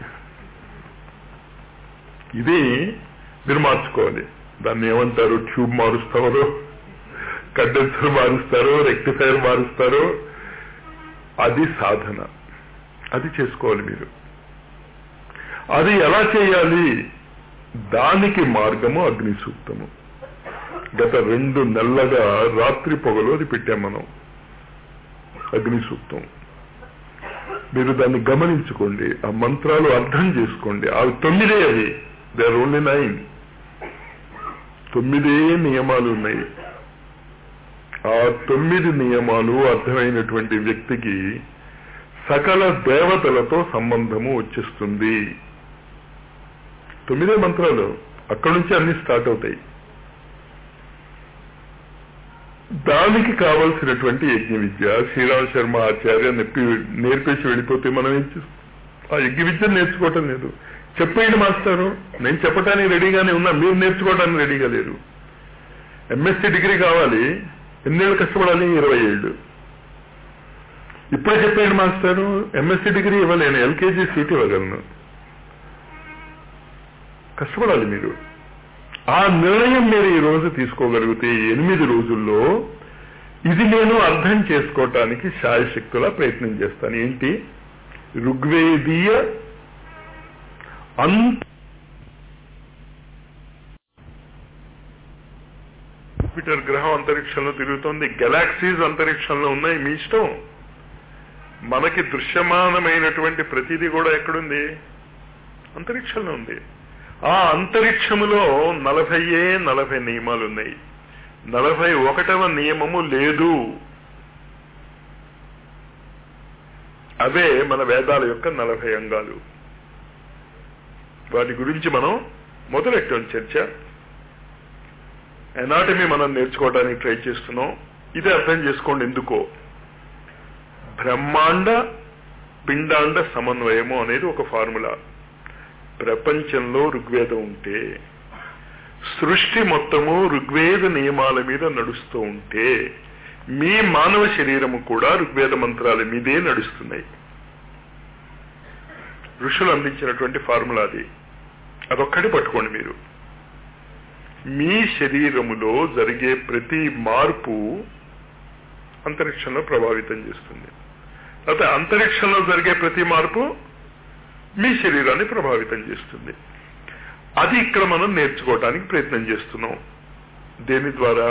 ఇది మీరు మార్చుకోవాలి దాన్ని ఏమంటారు ట్యూబ్ మారుస్తారో కండెన్సర్ మారుస్తారో రెక్టిఫైర్ మారుస్తారో అది సాధన అది చేసుకోవాలి మీరు అది ఎలా చేయాలి దానికి మార్గము అగ్ని సూక్తము గత రెండు నెలలుగా రాత్రి పొగలు అది పెట్టాం మనం అగ్ని సూక్తం మీరు దాన్ని గమనించుకోండి ఆ మంత్రాలు అర్థం చేసుకోండి అవి తొమ్మిదే అవి దే ఆర్ ఓన్లీ నైన్ తొమ్మిదే నియమాలు ఉన్నాయి ఆ తొమ్మిది నియమాలు అర్థమైనటువంటి వ్యక్తికి సకల దేవతలతో సంబంధము వచ్చేస్తుంది తొమ్మిదే మంత్రాలు అక్కడి నుంచి అన్ని స్టార్ట్ అవుతాయి దానికి కావలసినటువంటి యజ్ఞ విద్య శ్రీరామ్ శర్మ ఆచార్య నెప్పి నేర్పేసి వెళ్ళిపోతే మనం ఏం చేస్తాం ఆ యజ్ఞ విద్య నేర్చుకోవటం లేదు చెప్పేయండి మాస్టారు నేను చెప్పడానికి రెడీగానే ఉన్నా మీరు నేర్చుకోవడానికి రెడీగా లేరు ఎంఎస్సీ డిగ్రీ కావాలి ఎన్నేళ్ళు కష్టపడాలి ఇరవై ఏళ్ళు ఇప్పుడే చెప్పేయండి మాస్టారు ఎంఎస్సీ డిగ్రీ ఇవ్వలేను ఎల్కేజీ సీట్ ఇవ్వగలను కష్టపడాలి మీరు ఆ నిర్ణయం మీరు ఈ రోజు తీసుకోగలిగితే ఎనిమిది రోజుల్లో ఇది నేను అర్థం చేసుకోవటానికి శాయశక్తులా ప్రయత్నం చేస్తాను ఏంటి ఋగ్వేదీయ అంత జూపిటర్ గ్రహం అంతరిక్షంలో తిరుగుతోంది గెలాక్సీస్ అంతరిక్షంలో ఉన్నాయి మీ ఇష్టం మనకి దృశ్యమానమైనటువంటి ప్రతిదీ కూడా ఎక్కడుంది అంతరిక్షంలో ఉంది ఆ అంతరిక్షములో నలభైయే నలభై నియమాలు ఉన్నాయి నలభై ఒకటవ నియమము లేదు అవే మన వేదాల యొక్క నలభై అంగాలు వాటి గురించి మనం మొదలెట్టాం చర్చ ఎనాటమీ మనం నేర్చుకోవడానికి ట్రై చేస్తున్నాం ఇది అర్థం చేసుకోండి ఎందుకో బ్రహ్మాండ పిండాండ సమన్వయము అనేది ఒక ఫార్ములా ప్రపంచంలో ఋగ్వేదం ఉంటే సృష్టి మొత్తము ఋగ్వేద నియమాల మీద నడుస్తూ ఉంటే మీ మానవ శరీరము కూడా ఋగ్వేద మంత్రాల మీదే నడుస్తున్నాయి ఋషులు అందించినటువంటి ఫార్ములా అది అదొక్కటి పట్టుకోండి మీరు మీ శరీరములో జరిగే ప్రతి మార్పు అంతరిక్షంలో ప్రభావితం చేస్తుంది అయితే అంతరిక్షంలో జరిగే ప్రతి మార్పు మీ శరీరాన్ని ప్రభావితం చేస్తుంది అది ఇక్కడ మనం నేర్చుకోవడానికి ప్రయత్నం చేస్తున్నాం దేని ద్వారా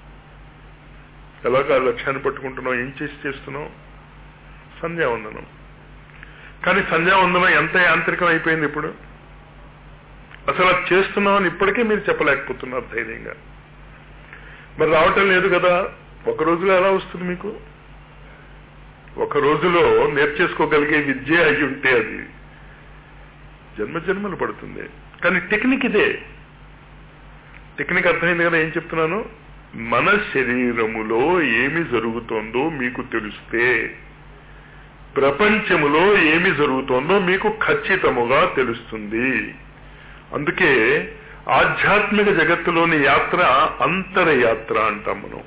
ఎలాగా లక్ష్యాన్ని పట్టుకుంటున్నాం ఏం చేసి చేస్తున్నాం సంధ్యావందనం కానీ సంధ్యావందనం ఎంత యాంత్రికం అయిపోయింది ఇప్పుడు అసలు అది చేస్తున్నామని ఇప్పటికే మీరు చెప్పలేకపోతున్నారు ధైర్యంగా మరి రావటం లేదు కదా ఒక రోజులో ఎలా వస్తుంది మీకు ఒక రోజులో నేర్చేసుకోగలిగే విద్య అయి ఉంటే అది జన్మ జన్మలు పడుతుంది కానీ టెక్నిక్ ఇదే టెక్నిక్ అర్థమైంది కదా ఏం చెప్తున్నాను మన శరీరములో ఏమి జరుగుతోందో మీకు తెలిస్తే ప్రపంచములో ఏమి జరుగుతోందో మీకు ఖచ్చితముగా తెలుస్తుంది అందుకే ఆధ్యాత్మిక జగత్తులోని యాత్ర అంతరయాత్ర అంటాం మనం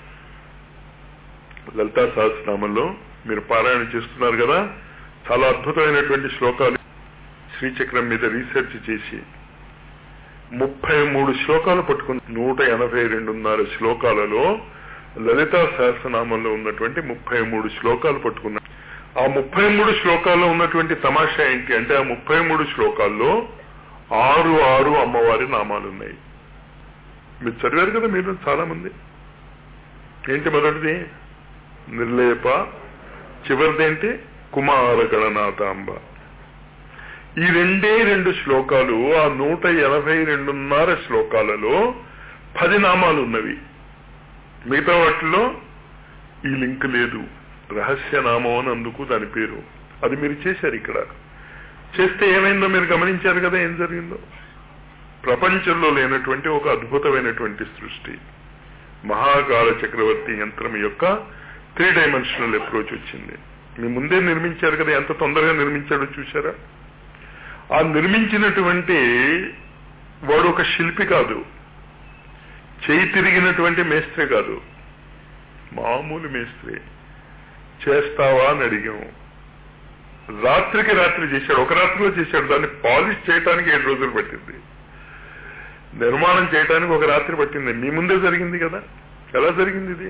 లలితా సహస్రనామంలో మీరు పారాయణ చేస్తున్నారు కదా చాలా అద్భుతమైనటువంటి శ్లోకాలు శ్రీచక్రం మీద రీసెర్చ్ చేసి ముప్పై మూడు శ్లోకాలు పట్టుకుని నూట ఎనభై రెండున్నర శ్లోకాలలో లలితా సహస్రనామంలో ఉన్నటువంటి ముప్పై మూడు శ్లోకాలు పట్టుకున్నారు ఆ ముప్పై మూడు శ్లోకాల్లో ఉన్నటువంటి తమాషా ఏంటి అంటే ఆ ముప్పై మూడు శ్లోకాల్లో ఆరు ఆరు అమ్మవారి నామాలు ఉన్నాయి మీరు చదివారు కదా మీరు చాలా మంది ఏంటి మొదటిది నిర్లేప చివరిదేంటి కుమార గణనాథాంబ ఈ రెండే రెండు శ్లోకాలు ఆ నూట ఎనభై రెండున్నర శ్లోకాలలో పది నామాలు ఉన్నవి మిగతా వాటిలో ఈ లింక్ లేదు రహస్య నామం అని అందుకు దాని పేరు అది మీరు చేశారు ఇక్కడ చేస్తే ఏమైందో మీరు గమనించారు కదా ఏం జరిగిందో ప్రపంచంలో లేనటువంటి ఒక అద్భుతమైనటువంటి సృష్టి మహాకాల చక్రవర్తి యంత్రం యొక్క త్రీ డైమెన్షనల్ అప్రోచ్ వచ్చింది మీ ముందే నిర్మించారు కదా ఎంత తొందరగా నిర్మించాడో చూసారా ఆ నిర్మించినటువంటి వాడు ఒక శిల్పి కాదు చేయి తిరిగినటువంటి మేస్త్రి కాదు మామూలు మేస్త్రి చేస్తావా అని అడిగాం రాత్రికి రాత్రి చేశాడు ఒక రాత్రిలో చేశాడు దాన్ని పాలిష్ చేయడానికి ఏడు రోజులు పట్టింది నిర్మాణం చేయడానికి ఒక రాత్రి పట్టింది మీ ముందే జరిగింది కదా ఎలా జరిగింది ఇది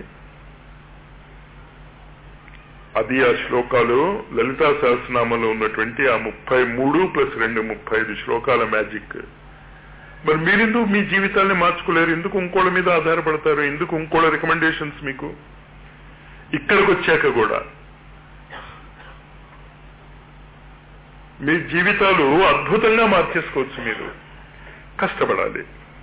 అది ఆ శ్లోకాలు లలితా సహస్రనామంలో ఉన్నటువంటి ఆ ముప్పై మూడు ప్లస్ రెండు ముప్పై ఐదు శ్లోకాల మ్యాజిక్ మరి మీరెందుకు మీ జీవితాన్ని మార్చుకోలేరు ఎందుకు ఇంకోళ్ళ మీద ఆధారపడతారు ఎందుకు ఇంకోళ్ళ రికమెండేషన్స్ మీకు ఇక్కడికి వచ్చాక కూడా మీ జీవితాలు అద్భుతంగా మార్చేసుకోవచ్చు మీరు కష్టపడాలి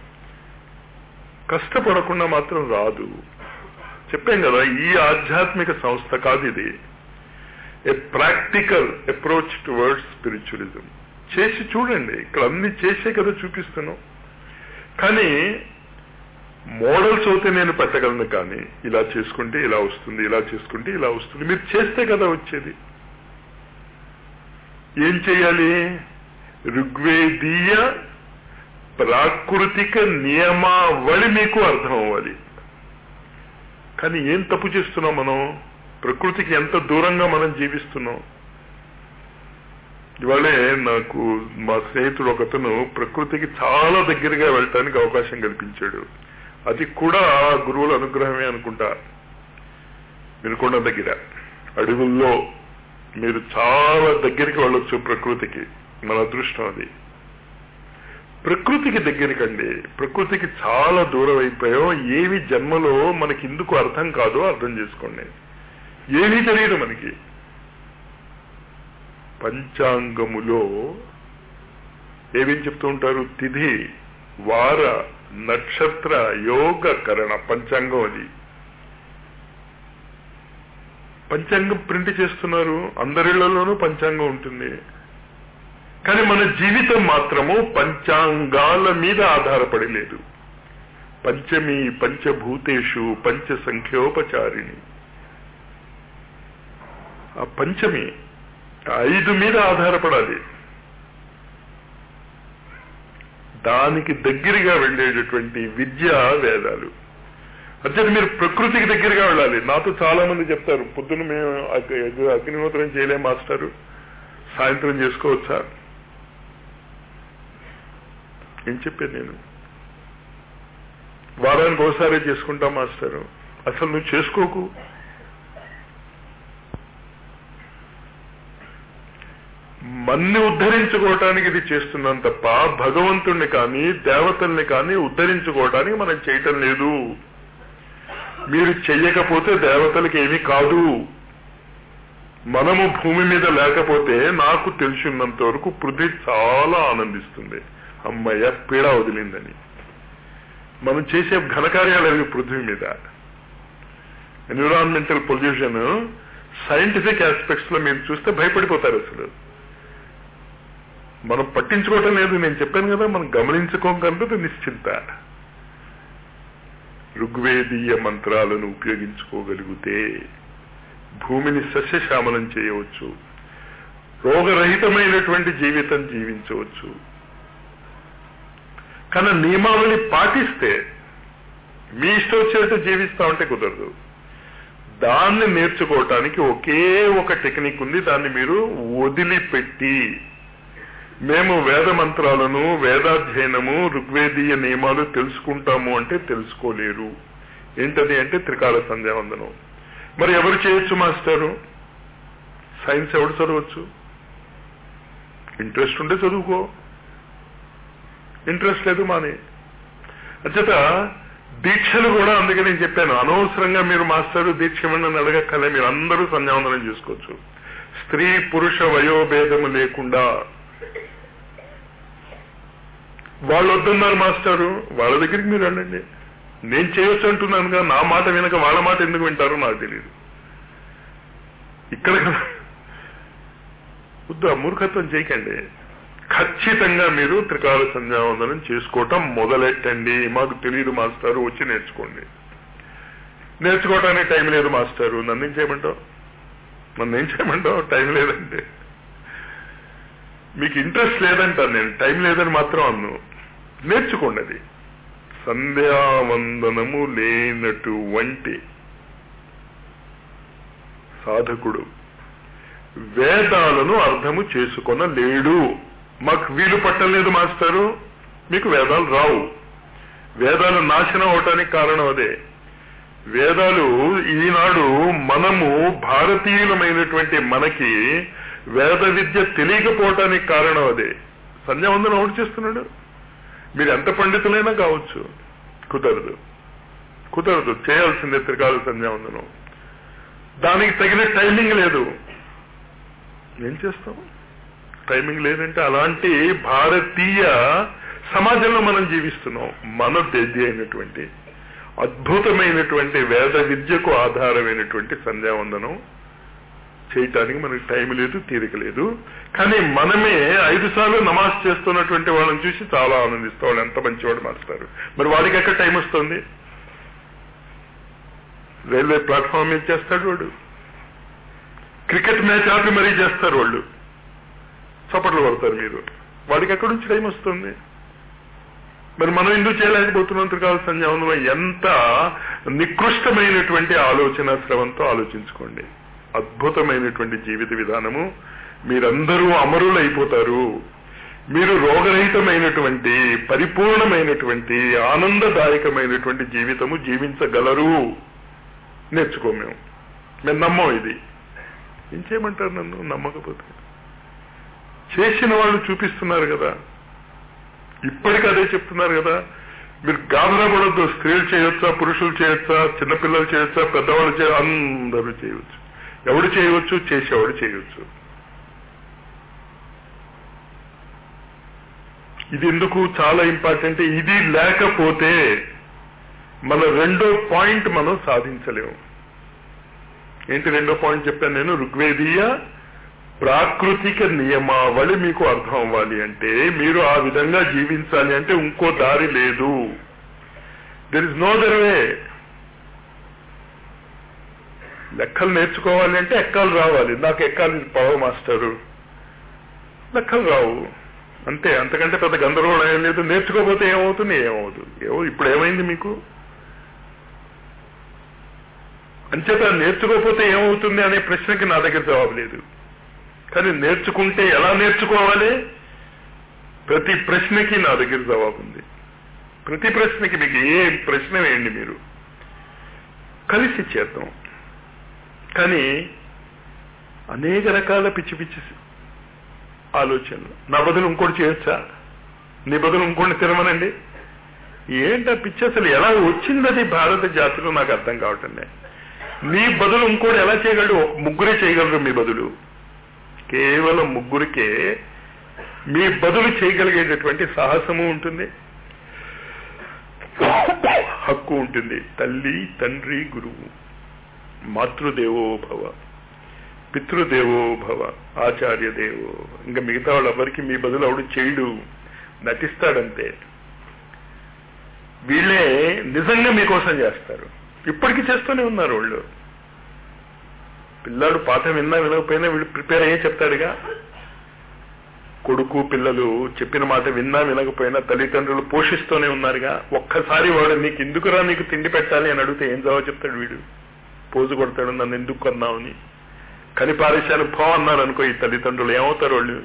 కష్టపడకుండా మాత్రం రాదు చెప్పాం కదా ఈ ఆధ్యాత్మిక సంస్థ కాదు ఇది a practical approach towards spiritualism చేసి చూడండి ఇక్కడ అన్ని చేసే కదా చూపిస్తున్నాం కానీ మోడల్స్ అయితే నేను పెట్టగలను కానీ ఇలా చేసుకుంటే ఇలా వస్తుంది ఇలా చేసుకుంటే ఇలా వస్తుంది మీరు చేస్తే కదా వచ్చేది ఏం చేయాలి ఋగ్వేదీయ ప్రాకృతిక నియమావళి మీకు అర్థం అవ్వాలి కానీ ఏం తప్పు చేస్తున్నాం మనం ప్రకృతికి ఎంత దూరంగా మనం జీవిస్తున్నాం ఇవాళే నాకు మా స్నేహితుడు ఒకతను ప్రకృతికి చాలా దగ్గరగా వెళ్ళటానికి అవకాశం కల్పించాడు అది కూడా గురువుల అనుగ్రహమే అనుకుంటా వినుకొండ దగ్గర అడవుల్లో మీరు చాలా దగ్గరికి వెళ్ళొచ్చు ప్రకృతికి మన అదృష్టం అది ప్రకృతికి దగ్గరికండి ప్రకృతికి చాలా దూరం అయిపోయాం ఏవి జన్మలో మనకి ఎందుకు అర్థం కాదో అర్థం చేసుకోండి ఏమీ తెలియదు మనకి పంచాంగములో ఏమేం చెప్తూ ఉంటారు తిథి వార నక్షత్ర యోగ కరణ పంచాంగం అది పంచాంగం ప్రింట్ చేస్తున్నారు అందరిళ్లలోనూ పంచాంగం ఉంటుంది కానీ మన జీవితం మాత్రము పంచాంగాల మీద ఆధారపడి లేదు పంచమి పంచభూతేషు పంచ సంఖ్యోపచారిణి ఆ పంచమి ఐదు మీద ఆధారపడాలి దానికి దగ్గరగా వెళ్ళేటటువంటి విద్య వేదాలు అంటే మీరు ప్రకృతికి దగ్గరగా వెళ్ళాలి నాతో చాలా మంది చెప్తారు పొద్దున మేము అగ్- అగ్నిహోత్రం చేయలేం మాస్టారు సాయంత్రం చేసుకోవచ్చా ఏం చెప్పాను నేను వారానికి ఒకసారి చేసుకుంటాం మాస్టారు అసలు నువ్వు చేసుకోకు మన్ని ఉద్ధరించుకోవటానికి ఇది చేస్తున్నాం తప్ప భగవంతుణ్ణి కానీ దేవతల్ని కానీ ఉద్ధరించుకోవటానికి మనం చేయటం లేదు మీరు చెయ్యకపోతే దేవతలకి ఏమీ కాదు మనము భూమి మీద లేకపోతే నాకు తెలిసినంత వరకు పృథ్వీ చాలా ఆనందిస్తుంది అమ్మయ్య పీడ వదిలిందని మనం చేసే ఘనకార్యాలు అవి పృథ్వీ మీద ఎన్విరాన్మెంటల్ పొల్యూషన్ సైంటిఫిక్ ఆస్పెక్ట్స్ లో మీరు చూస్తే భయపడిపోతారు అసలు మనం పట్టించుకోవటం లేదు నేను చెప్పాను కదా మనం గమనించుకోగలదు నిశ్చింత ఋగ్వేదీయ మంత్రాలను ఉపయోగించుకోగలిగితే భూమిని సస్యశ్యామలం చేయవచ్చు రోగరహితమైనటువంటి జీవితం జీవించవచ్చు కానీ నియమావళి పాటిస్తే మీ ఇష్టం వచ్చినట్టు జీవిస్తా ఉంటే కుదరదు దాన్ని నేర్చుకోవటానికి ఒకే ఒక టెక్నిక్ ఉంది దాన్ని మీరు వదిలిపెట్టి మేము వేద మంత్రాలను వేదాధ్యయనము ఋగ్వేదీయ నియమాలు తెలుసుకుంటాము అంటే తెలుసుకోలేరు ఏంటది అంటే త్రికాల సంధ్యావందనం మరి ఎవరు చేయొచ్చు మాస్టారు సైన్స్ ఎవడు చదవచ్చు ఇంట్రెస్ట్ ఉంటే చదువుకో ఇంట్రెస్ట్ లేదు మానే అచ్చట దీక్షలు కూడా అందుకే నేను చెప్పాను అనవసరంగా మీరు మాస్టారు దీక్ష ఇవ్వండి అడగక్కలే మీరు అందరూ సంధ్యావందనం చేసుకోవచ్చు స్త్రీ పురుష వయోభేదము లేకుండా వాళ్ళు వద్దన్నారు మాస్టారు వాళ్ళ దగ్గరికి మీరు వెళ్ళండి నేను చేయొచ్చు అంటున్నానుగా నా మాట వినక వాళ్ళ మాట ఎందుకు వింటారో నాకు తెలియదు ఇక్కడ వద్దు ఆ మూర్ఖత్వం చేయకండి ఖచ్చితంగా మీరు త్రికాల సంధ్యావందనం చేసుకోవటం మొదలెట్టండి మాకు తెలియదు మాస్టారు వచ్చి నేర్చుకోండి నేర్చుకోవటానికి టైం లేదు మాస్టారు నన్ను ఏం చేయమంటావు నన్ను ఏం చేయమంటావు టైం లేదంటే మీకు ఇంట్రెస్ట్ లేదంటాను నేను టైం లేదని మాత్రం అన్ను నేర్చుకోండి అది సంధ్యావందనము లేనటువంటి సాధకుడు వేదాలను అర్థము చేసుకొనలేడు మాకు వీలు పట్టలేదు మాస్టరు మీకు వేదాలు రావు వేదాలు నాశనం అవటానికి కారణం అదే వేదాలు ఈనాడు మనము భారతీయులమైనటువంటి మనకి వేద విద్య తెలియకపోవటానికి కారణం అదే సంధ్యావందనం ఒకటి చేస్తున్నాడు మీరు ఎంత పండితులైనా కావచ్చు కుదరదు కుదరదు చేయాల్సిందే త్రికాల సంధ్యావందనం దానికి తగిన టైమింగ్ లేదు ఏం చేస్తాం టైమింగ్ లేదంటే అలాంటి భారతీయ సమాజంలో మనం జీవిస్తున్నాం మన దేద్య అయినటువంటి అద్భుతమైనటువంటి వేద విద్యకు ఆధారమైనటువంటి సంధ్యావందనం చేయటానికి మనకి టైం లేదు తీరిక లేదు కానీ మనమే ఐదు సార్లు నమాజ్ చేస్తున్నటువంటి వాళ్ళని చూసి చాలా ఆనందిస్తాం వాళ్ళు ఎంత మంచివాడు మారుస్తారు మరి వాడికి ఎక్కడ టైం వస్తుంది రైల్వే ప్లాట్ఫామ్ మీద చేస్తాడు వాడు క్రికెట్ మ్యాచ్ ఆపి మరీ చేస్తారు వాళ్ళు చప్పట్లు పడతారు మీరు వాడికి ఎక్కడి నుంచి టైం వస్తుంది మరి మనం ఎందుకు చేయలేకపోతున్నాం త్రికాల సంధ్యావందనం ఎంత నికృష్టమైనటువంటి ఆలోచన శ్రవంతో ఆలోచించుకోండి అద్భుతమైనటువంటి జీవిత విధానము మీరందరూ అమరులైపోతారు మీరు రోగరహితమైనటువంటి పరిపూర్ణమైనటువంటి ఆనందదాయకమైనటువంటి జీవితము జీవించగలరు నేర్చుకో మేము మేము నమ్మం ఇది ఏం చేయమంటారు నన్ను నమ్మకపోతే చేసిన వాళ్ళు చూపిస్తున్నారు కదా ఇప్పటికీ అదే చెప్తున్నారు కదా మీరు గాబరా పడద్దు స్త్రీలు చేయొచ్చా పురుషులు చేయొచ్చా చిన్నపిల్లలు చేయొచ్చా పెద్దవాళ్ళు చేయ అందరూ చేయవచ్చు ఎవడు చేయవచ్చు చేసేవాడు చేయవచ్చు ఇది ఎందుకు చాలా ఇంపార్టెంట్ ఇది లేకపోతే మన రెండో పాయింట్ మనం సాధించలేము ఏంటి రెండో పాయింట్ చెప్పాను నేను ఋగ్వేదీయ ప్రాకృతిక నియమావళి మీకు అర్థం అవ్వాలి అంటే మీరు ఆ విధంగా జీవించాలి అంటే ఇంకో దారి లేదు there is no other way లెక్కలు నేర్చుకోవాలి అంటే ఎక్కాలు రావాలి నాకు ఎక్కాలి పవర్ మాస్టరు లెక్కలు రావు అంతే అంతకంటే పెద్ద గందరగోళం ఏం లేదు నేర్చుకోకపోతే ఏమవుతుంది ఏమవుతుంది ఏమో ఇప్పుడు ఏమైంది మీకు అంచేత నేర్చుకోకపోతే ఏమవుతుంది అనే ప్రశ్నకి నా దగ్గర జవాబు లేదు కానీ నేర్చుకుంటే ఎలా నేర్చుకోవాలి ప్రతి ప్రశ్నకి నా దగ్గర జవాబు ఉంది ప్రతి ప్రశ్నకి మీకు ఏ ప్రశ్న వేయండి మీరు కలిసి చేద్దాం కానీ అనేక రకాల పిచ్చి పిచ్చి ఆలోచనలు నా బదులు ఇంకోటి చేయొచ్చా నీ బదులు ఇంకోటి తినమనండి ఏంటా పిచ్చి అసలు ఎలా వచ్చింది అది భారత జాతిలో నాకు అర్థం కావటం లేదు నీ బదులు ఇంకోటి ఎలా చేయగలడు ముగ్గురే చేయగలరు మీ బదులు కేవలం ముగ్గురికే మీ బదులు చేయగలిగేటటువంటి సాహసము ఉంటుంది హక్కు ఉంటుంది తల్లి తండ్రి గురువు మాతృదేవో భవ పితృదేవో భవ ఆచార్య దేవో ఇంకా మిగతా వాళ్ళెవరికి మీ బదులు అవడు చేయడు నటిస్తాడంతే వీళ్ళే నిజంగా మీకోసం చేస్తారు ఇప్పటికీ చేస్తూనే ఉన్నారు వాళ్ళు పిల్లాడు పాఠం విన్నా వినకపోయినా వీళ్ళు ప్రిపేర్ అయ్యే చెప్తాడుగా కొడుకు పిల్లలు చెప్పిన మాట విన్నా వినకపోయినా తల్లిదండ్రులు పోషిస్తూనే ఉన్నారుగా ఒక్కసారి వాడు నీకు ఎందుకురా నీకు తిండి పెట్టాలి అని అడిగితే ఏం జవాబు చెప్తాడు వీడు పోజు కొడతాడు నన్ను ఎందుకు కొన్నావని కనిపారేశాను పో అన్నారు అనుకో ఈ తల్లిదండ్రులు ఏమవుతారు వాళ్ళు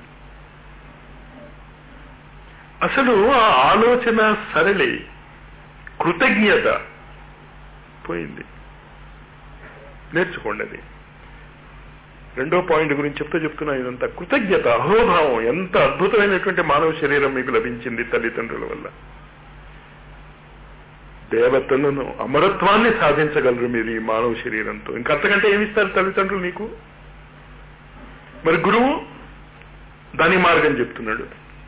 అసలు ఆ ఆలోచన సరళి కృతజ్ఞత పోయింది నేర్చుకోండి అది రెండో పాయింట్ గురించి చెప్తూ చెప్తున్నా ఇదంతా కృతజ్ఞత అహోభావం ఎంత అద్భుతమైనటువంటి మానవ శరీరం మీకు లభించింది తల్లిదండ్రుల వల్ల దేవతలను అమరత్వాన్ని సాధించగలరు మీరు ఈ మానవ శరీరంతో ఇంకంతకంటే ఏమిస్తారు తల్లిదండ్రులు నీకు మరి గురువు దాని మార్గం చెప్తున్నాడు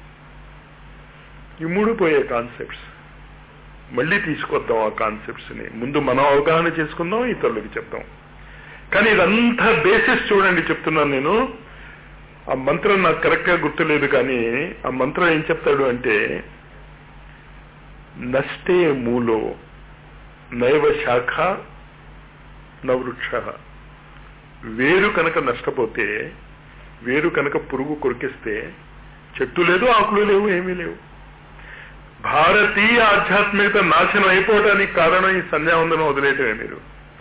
ఈ మూడు పోయే కాన్సెప్ట్స్ మళ్ళీ తీసుకొద్దాం ఆ కాన్సెప్ట్స్ ని ముందు మనం అవగాహన చేసుకుందాం ఇతరులకు చెప్దాం కానీ ఇదంతా బేసిస్ చూడండి చెప్తున్నాను నేను ఆ మంత్రం నాకు కరెక్ట్ గా గుర్తులేదు కానీ ఆ మంత్రం ఏం చెప్తాడు అంటే నష్టే మూలో నైవ శాఖ నవృక్ష వేరు కనుక నష్టపోతే వేరు కనుక పురుగు కొరికిస్తే చెట్టు లేదు ఆకులు లేవు ఏమీ లేవు భారతీయ ఆధ్యాత్మికత నాశనం అయిపోవడానికి కారణం ఈ సంధ్యావందనం వదిలేయటమే మీరు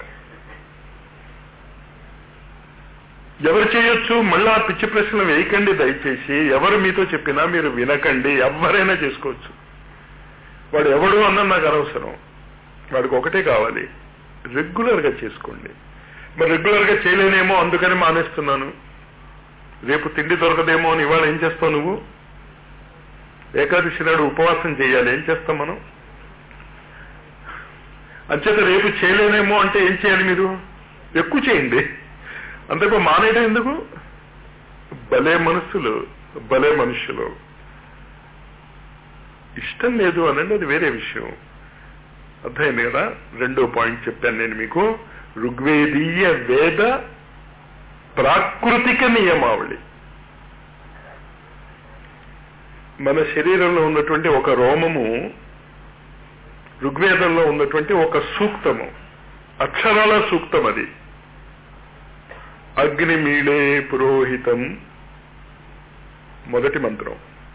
ఎవరు చేయొచ్చు మళ్ళా పిచ్చి ప్రశ్నలు వేయకండి దయచేసి ఎవరు మీతో చెప్పినా మీరు వినకండి ఎవరైనా చేసుకోవచ్చు వాడు ఎవడు అన్న నాకు అనవసరం వాడికి ఒకటే కావాలి రెగ్యులర్ గా చేసుకోండి మరి రెగ్యులర్ గా చేయలేనేమో అందుకని మానేస్తున్నాను రేపు తిండి దొరకదేమో అని ఇవాళ ఏం చేస్తావు నువ్వు ఏకాదశి నాడు ఉపవాసం చేయాలి ఏం చేస్తాం మనం అంచేత రేపు చేయలేనేమో అంటే ఏం చేయాలి మీరు ఎక్కువ చేయండి అంతకు మానేయడం ఎందుకు భలే మనస్సులు భలే మనుషులు ఇష్టం లేదు అనండి అది వేరే విషయం అర్థమైంది కదా రెండో పాయింట్ చెప్పాను నేను మీకు ఋగ్వేదీయ వేద ప్రాకృతిక నియమావళి మన శరీరంలో ఉన్నటువంటి ఒక రోమము ఋగ్వేదంలో ఉన్నటువంటి ఒక సూక్తము అక్షరాల సూక్తం అది అగ్నిమీడే పురోహితం మొదటి మంత్రం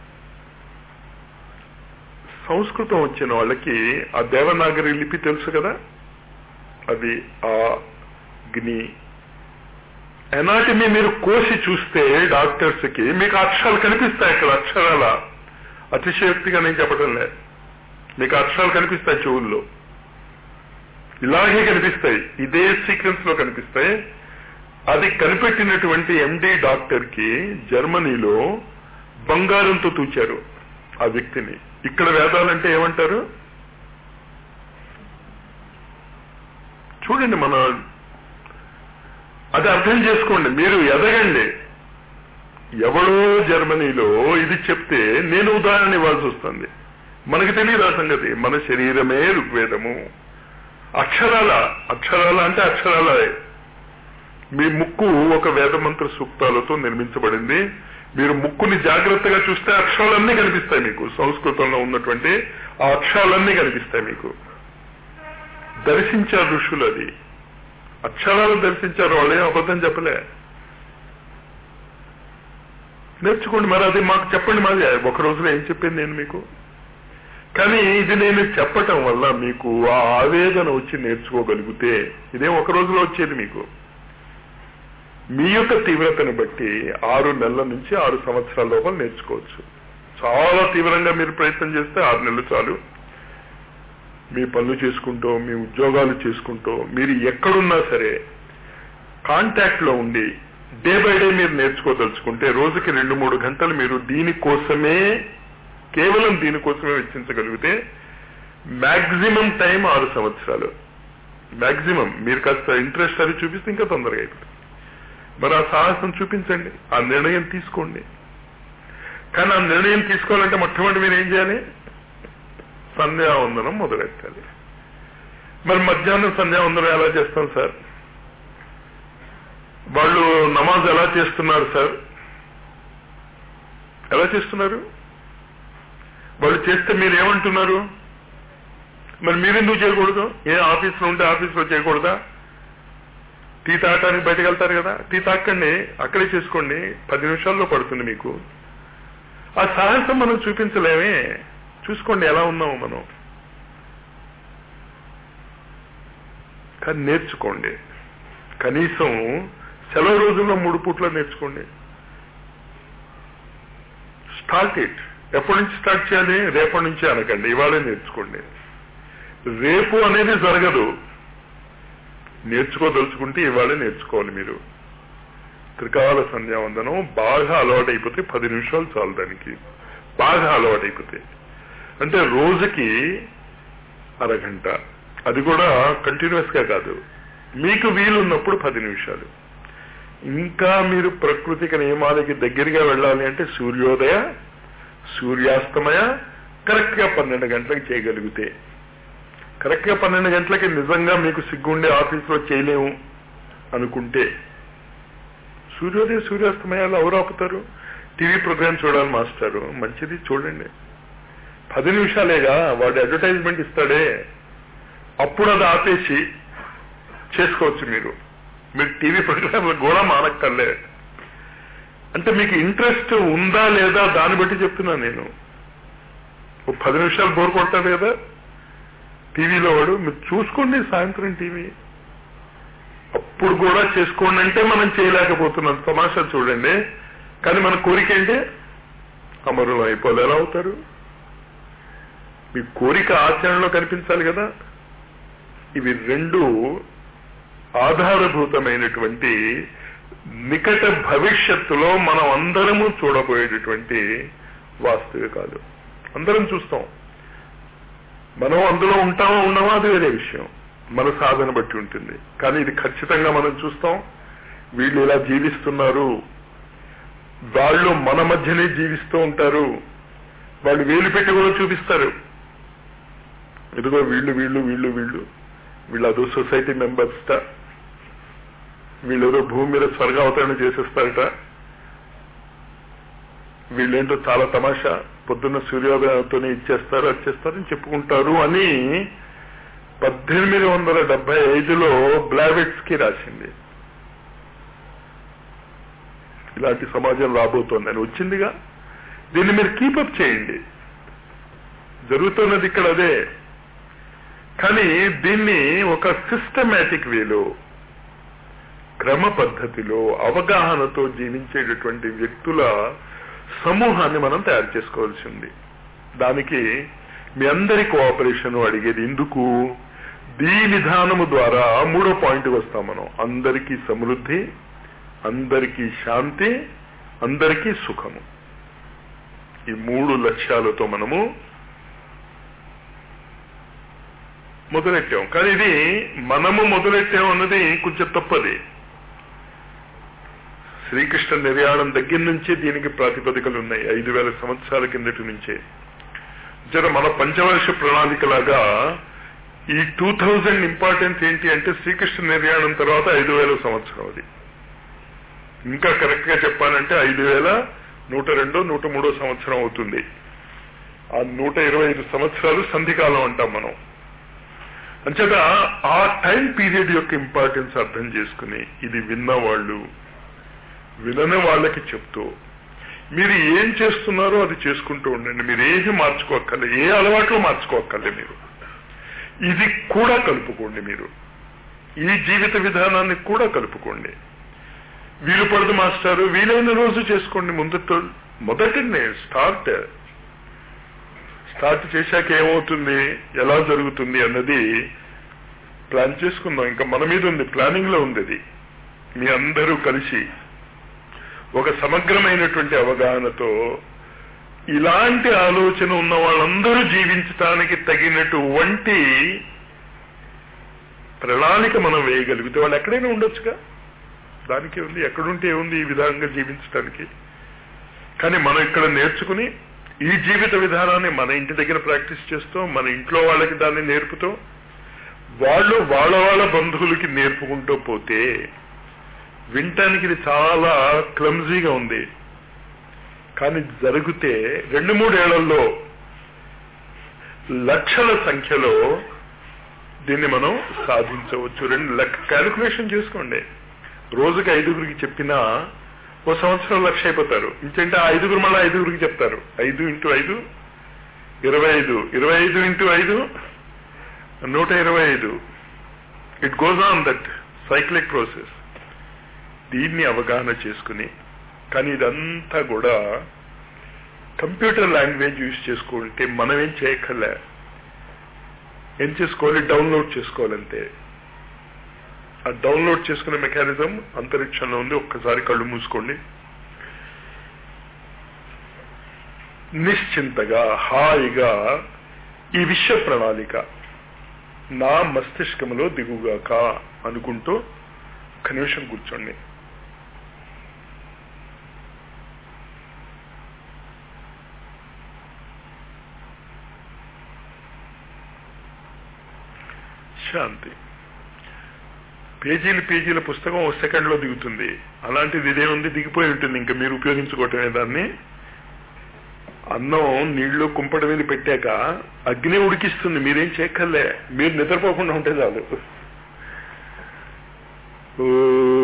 సంస్కృతం వచ్చిన వాళ్ళకి ఆ దేవనాగరి లిపి తెలుసు కదా అది ఆ అగ్ని ఎనాటమీ మీరు కోసి చూస్తే డాక్టర్స్ కి మీకు అక్షరాలు కనిపిస్తాయి అక్కడ అక్షరాల అతిశయోక్తిగా నేను చెప్పడం లే మీకు అక్షరాలు కనిపిస్తాయి చెవుల్లో ఇలాగే కనిపిస్తాయి ఇదే సీక్వెన్స్ లో కనిపిస్తాయి అది కనిపెట్టినటువంటి ఎండి డాక్టర్ కి జర్మనీలో బంగారంతో తూచారు ఆ వ్యక్తిని ఇక్కడ వేదాలంటే ఏమంటారు చూడండి మన అది అర్థం చేసుకోండి మీరు ఎదగండి ఎవడో జర్మనీలో ఇది చెప్తే నేను ఉదాహరణ ఇవ్వాల్సి వస్తుంది మనకి తెలియదు ఆ సంగతి మన శరీరమే ఋగ్వేదము అక్షరాల అక్షరాల అంటే అక్షరాలే మీ ముక్కు ఒక వేదమంత్ర సూక్తాలతో నిర్మించబడింది మీరు ముక్కుని జాగ్రత్తగా చూస్తే అక్షరాలన్నీ కనిపిస్తాయి మీకు సంస్కృతంలో ఉన్నటువంటి ఆ అక్షరాలన్నీ కనిపిస్తాయి మీకు దర్శించారు ఋషులు అది అక్షరాలు దర్శించారు వాళ్ళే అబద్ధం చెప్పలే నేర్చుకోండి మరి అది మాకు చెప్పండి మరి ఒక రోజులో ఏం చెప్పింది నేను మీకు కానీ ఇది నేను చెప్పటం వల్ల మీకు ఆ ఆవేదన వచ్చి నేర్చుకోగలిగితే ఇదే ఒక రోజులో వచ్చేది మీకు మీ యొక్క తీవ్రతను బట్టి ఆరు నెలల నుంచి ఆరు సంవత్సరాల లోపల నేర్చుకోవచ్చు చాలా తీవ్రంగా మీరు ప్రయత్నం చేస్తే ఆరు నెలలు చాలు మీ పనులు చేసుకుంటూ మీ ఉద్యోగాలు చేసుకుంటూ మీరు ఎక్కడున్నా సరే కాంటాక్ట్ లో ఉండి డే బై డే మీరు నేర్చుకోదలుచుకుంటే రోజుకి రెండు మూడు గంటలు మీరు దీనికోసమే కేవలం దీనికోసమే వెచ్చించగలిగితే మాక్సిమం టైం ఆరు సంవత్సరాలు మాక్సిమం మీరు కాస్త ఇంట్రెస్ట్ అది చూపిస్తే ఇంకా తొందరగా అయిపోతుంది మరి ఆ సాహసం చూపించండి ఆ నిర్ణయం తీసుకోండి కానీ ఆ నిర్ణయం తీసుకోవాలంటే మొట్టమొదటి మీరు ఏం చేయాలి సంధ్యావందనం మొదలెట్టాలి మరి మధ్యాహ్నం సంధ్యావందనం ఎలా చేస్తాం సార్ వాళ్ళు నమాజ్ ఎలా చేస్తున్నారు సార్ ఎలా చేస్తున్నారు వాళ్ళు చేస్తే మీరు ఏమంటున్నారు మరి మీరెందుకు చేయకూడదు ఏ ఆఫీస్లో ఉంటే ఆఫీస్లో చేయకూడదా టీ తాగటానికి బయటకు వెళ్తారు కదా టీ తాకండి అక్కడే చేసుకోండి పది నిమిషాల్లో పడుతుంది మీకు ఆ సాహసం మనం చూపించలేమే చూసుకోండి ఎలా ఉన్నాము మనం కానీ నేర్చుకోండి కనీసం సెలవు రోజుల్లో మూడు పూట్ల నేర్చుకోండి స్టార్ట్ ఇట్ ఎప్పటి నుంచి స్టార్ట్ చేయాలి రేపటి నుంచి అనకండి ఇవాళే నేర్చుకోండి రేపు అనేది జరగదు నేర్చుకోదలుచుకుంటే ఇవాళే నేర్చుకోవాలి మీరు త్రికాల సంధ్యావందనం బాగా అలవాటు అయిపోతే పది నిమిషాలు చాలు దానికి బాగా అలవాటు అయిపోతే అంటే రోజుకి అరగంట అది కూడా కంటిన్యూస్ గా కాదు మీకు వీలున్నప్పుడు పది నిమిషాలు ఇంకా మీరు ప్రకృతికి నియమాలకి దగ్గరగా వెళ్ళాలి అంటే సూర్యోదయ సూర్యాస్తమయ కరెక్ట్ గా పన్నెండు గంటలకు చేయగలిగితే కరెక్ట్ గా పన్నెండు గంటలకి నిజంగా మీకు సిగ్గుండే ఆఫీస్లో చేయలేము అనుకుంటే సూర్యోదయ సూర్యాస్తమయాలు ఎవరు ఆపుతారు టీవీ ప్రోగ్రామ్ చూడాలి మాస్టారు మంచిది చూడండి పది నిమిషాలేగా వాడు అడ్వర్టైజ్మెంట్ ఇస్తాడే అప్పుడు అది ఆపేసి చేసుకోవచ్చు మీరు మీరు టీవీ ప్రోగ్రామ్ కూడా మానక్కర్లే అంటే మీకు ఇంట్రెస్ట్ ఉందా లేదా దాన్ని బట్టి చెప్తున్నాను నేను ఓ పది నిమిషాలు బోర్ కొట్టాడు కదా టీవీలో వాడు మీరు చూసుకోండి సాయంత్రం టీవీ అప్పుడు కూడా చేసుకోండి అంటే మనం చేయలేకపోతున్నాం తమాషా చూడండి కానీ మన కోరిక ఏంటి అమరులు అయిపోలే ఎలా అవుతారు మీ కోరిక ఆచరణలో కనిపించాలి కదా ఇవి రెండు ఆధారభూతమైనటువంటి నికట భవిష్యత్తులో మనం అందరము చూడబోయేటటువంటి వాస్తవికాలు అందరం చూస్తాం మనం అందులో ఉంటామో ఉండమో అది వేరే విషయం మన సాధన బట్టి ఉంటుంది కానీ ఇది ఖచ్చితంగా మనం చూస్తాం వీళ్ళు ఇలా జీవిస్తున్నారు వాళ్ళు మన మధ్యనే జీవిస్తూ ఉంటారు వాళ్ళు వేలు పెట్టి కూడా చూపిస్తారు ఇదిగో వీళ్ళు వీళ్ళు వీళ్ళు వీళ్ళు వీళ్ళు అదో సొసైటీ మెంబర్స్ట వీళ్ళేదో భూమి మీద స్వర్గావతరణ చేసేస్తారట వీళ్ళేంటో చాలా తమాషా పొద్దున్న సూర్యోదయంతోనే ఇచ్చేస్తారు వచ్చేస్తారు అని చెప్పుకుంటారు అని పద్దెనిమిది వందల డెబ్బై ఐదులో బ్లావెట్స్ కి రాసింది ఇలాంటి సమాజం రాబోతోందని వచ్చిందిగా దీన్ని మీరు కీపప్ చేయండి జరుగుతున్నది ఇక్కడ అదే కానీ దీన్ని ఒక సిస్టమేటిక్ వేలో క్రమ పద్ధతిలో అవగాహనతో జీవించేటటువంటి వ్యక్తుల సమూహాన్ని మనం తయారు చేసుకోవాల్సి ఉంది దానికి మీ అందరి కోఆపరేషన్ అడిగేది ఎందుకు దీ విధానము ద్వారా మూడో పాయింట్ వస్తాం మనం అందరికీ సమృద్ధి అందరికీ శాంతి అందరికీ సుఖము ఈ మూడు లక్ష్యాలతో మనము మొదలెట్టాం కానీ ఇది మనము మొదలెట్టాం అన్నది కొంచెం తప్పది శ్రీకృష్ణ నిర్యాణం దగ్గర నుంచే దీనికి ప్రాతిపదికలు ఉన్నాయి ఐదు వేల సంవత్సరాల కిందటి నుంచే జర మన పంచవర్ష ప్రణాళికలాగా ఈ టూ థౌజండ్ ఇంపార్టెన్స్ ఏంటి అంటే శ్రీకృష్ణ నిర్యాణం తర్వాత ఐదు వేల సంవత్సరం అది ఇంకా కరెక్ట్ గా చెప్పాలంటే ఐదు వేల నూట రెండో నూట మూడో సంవత్సరం అవుతుంది ఆ నూట ఇరవై ఐదు సంవత్సరాలు సంధికాలం అంటాం మనం అంచేత ఆ టైం పీరియడ్ యొక్క ఇంపార్టెన్స్ అర్థం చేసుకుని ఇది విన్న వాళ్ళు వినని వాళ్ళకి చెప్తూ మీరు ఏం చేస్తున్నారో అది చేసుకుంటూ ఉండండి మీరు ఏది మార్చుకోక్కర్లే ఏ అలవాట్లు మార్చుకోక్కర్లే మీరు ఇది కూడా కలుపుకోండి మీరు ఈ జీవిత విధానాన్ని కూడా కలుపుకోండి వీలు పడదు మాస్టారు వీలైన రోజు చేసుకోండి ముందు మొదటి స్టార్ట్ స్టార్ట్ చేశాక ఏమవుతుంది ఎలా జరుగుతుంది అన్నది ప్లాన్ చేసుకుందాం ఇంకా మన మీద ఉంది ప్లానింగ్ లో ఉంది అది మీ అందరూ కలిసి ఒక సమగ్రమైనటువంటి అవగాహనతో ఇలాంటి ఆలోచన ఉన్న వాళ్ళందరూ జీవించటానికి తగినటువంటి ప్రణాళిక మనం వేయగలిగితే వాళ్ళు ఎక్కడైనా ఉండొచ్చుగా దానికి ఉంది ఎక్కడుంటే ఉంది ఈ విధంగా జీవించడానికి కానీ మనం ఇక్కడ నేర్చుకుని ఈ జీవిత విధానాన్ని మన ఇంటి దగ్గర ప్రాక్టీస్ చేస్తూ మన ఇంట్లో వాళ్ళకి దాన్ని నేర్పుతూ వాళ్ళు వాళ్ళ వాళ్ళ బంధువులకి నేర్పుకుంటూ పోతే వినటానికి ఇది చాలా క్లమ్జీగా ఉంది కానీ జరిగితే రెండు మూడేళ్లలో లక్షల సంఖ్యలో దీన్ని మనం సాధించవచ్చు రెండు లెక్క క్యాలిక్యులేషన్ చేసుకోండి రోజుకి ఐదుగురికి చెప్పినా ఓ సంవత్సరం లక్ష అయిపోతారు ఇంకంటే ఆ ఐదుగురు మళ్ళీ ఐదుగురికి చెప్తారు ఐదు ఇంటూ ఐదు ఇరవై ఐదు ఇరవై ఐదు ఇంటూ ఐదు నూట ఇరవై ఐదు it goes on that cyclic process దీన్ని అవగాహన చేసుకుని కానీ ఇదంతా కూడా కంప్యూటర్ లాంగ్వేజ్ యూజ్ చేసుకుంటే మనం ఏం చేయక్కర్లే ఏం చేసుకోవాలి డౌన్లోడ్ చేసుకోవాలంతే ఆ డౌన్లోడ్ చేసుకునే మెకానిజం అంతరిక్షంలో ఉంది ఒక్కసారి కళ్ళు మూసుకోండి నిశ్చింతగా హాయిగా ఈ విశ్వ ప్రణాళిక నా మస్తిష్కంలో దిగుగాక అనుకుంటూ ఒక్క నిమిషం కూర్చోండి శాంతి పేజీలు పేజీల పుస్తకం ఒక సెకండ్ లో దిగుతుంది అలాంటిది ఇదేముంది దిగిపోయి ఉంటుంది ఇంకా మీరు ఉపయోగించుకోవటమే దాన్ని అన్నం నీళ్లు కుంపట మీద పెట్టాక అగ్ని ఉడికిస్తుంది మీరేం చేయక్కర్లే మీరు నిద్రపోకుండా ఉంటే చాలు ఓ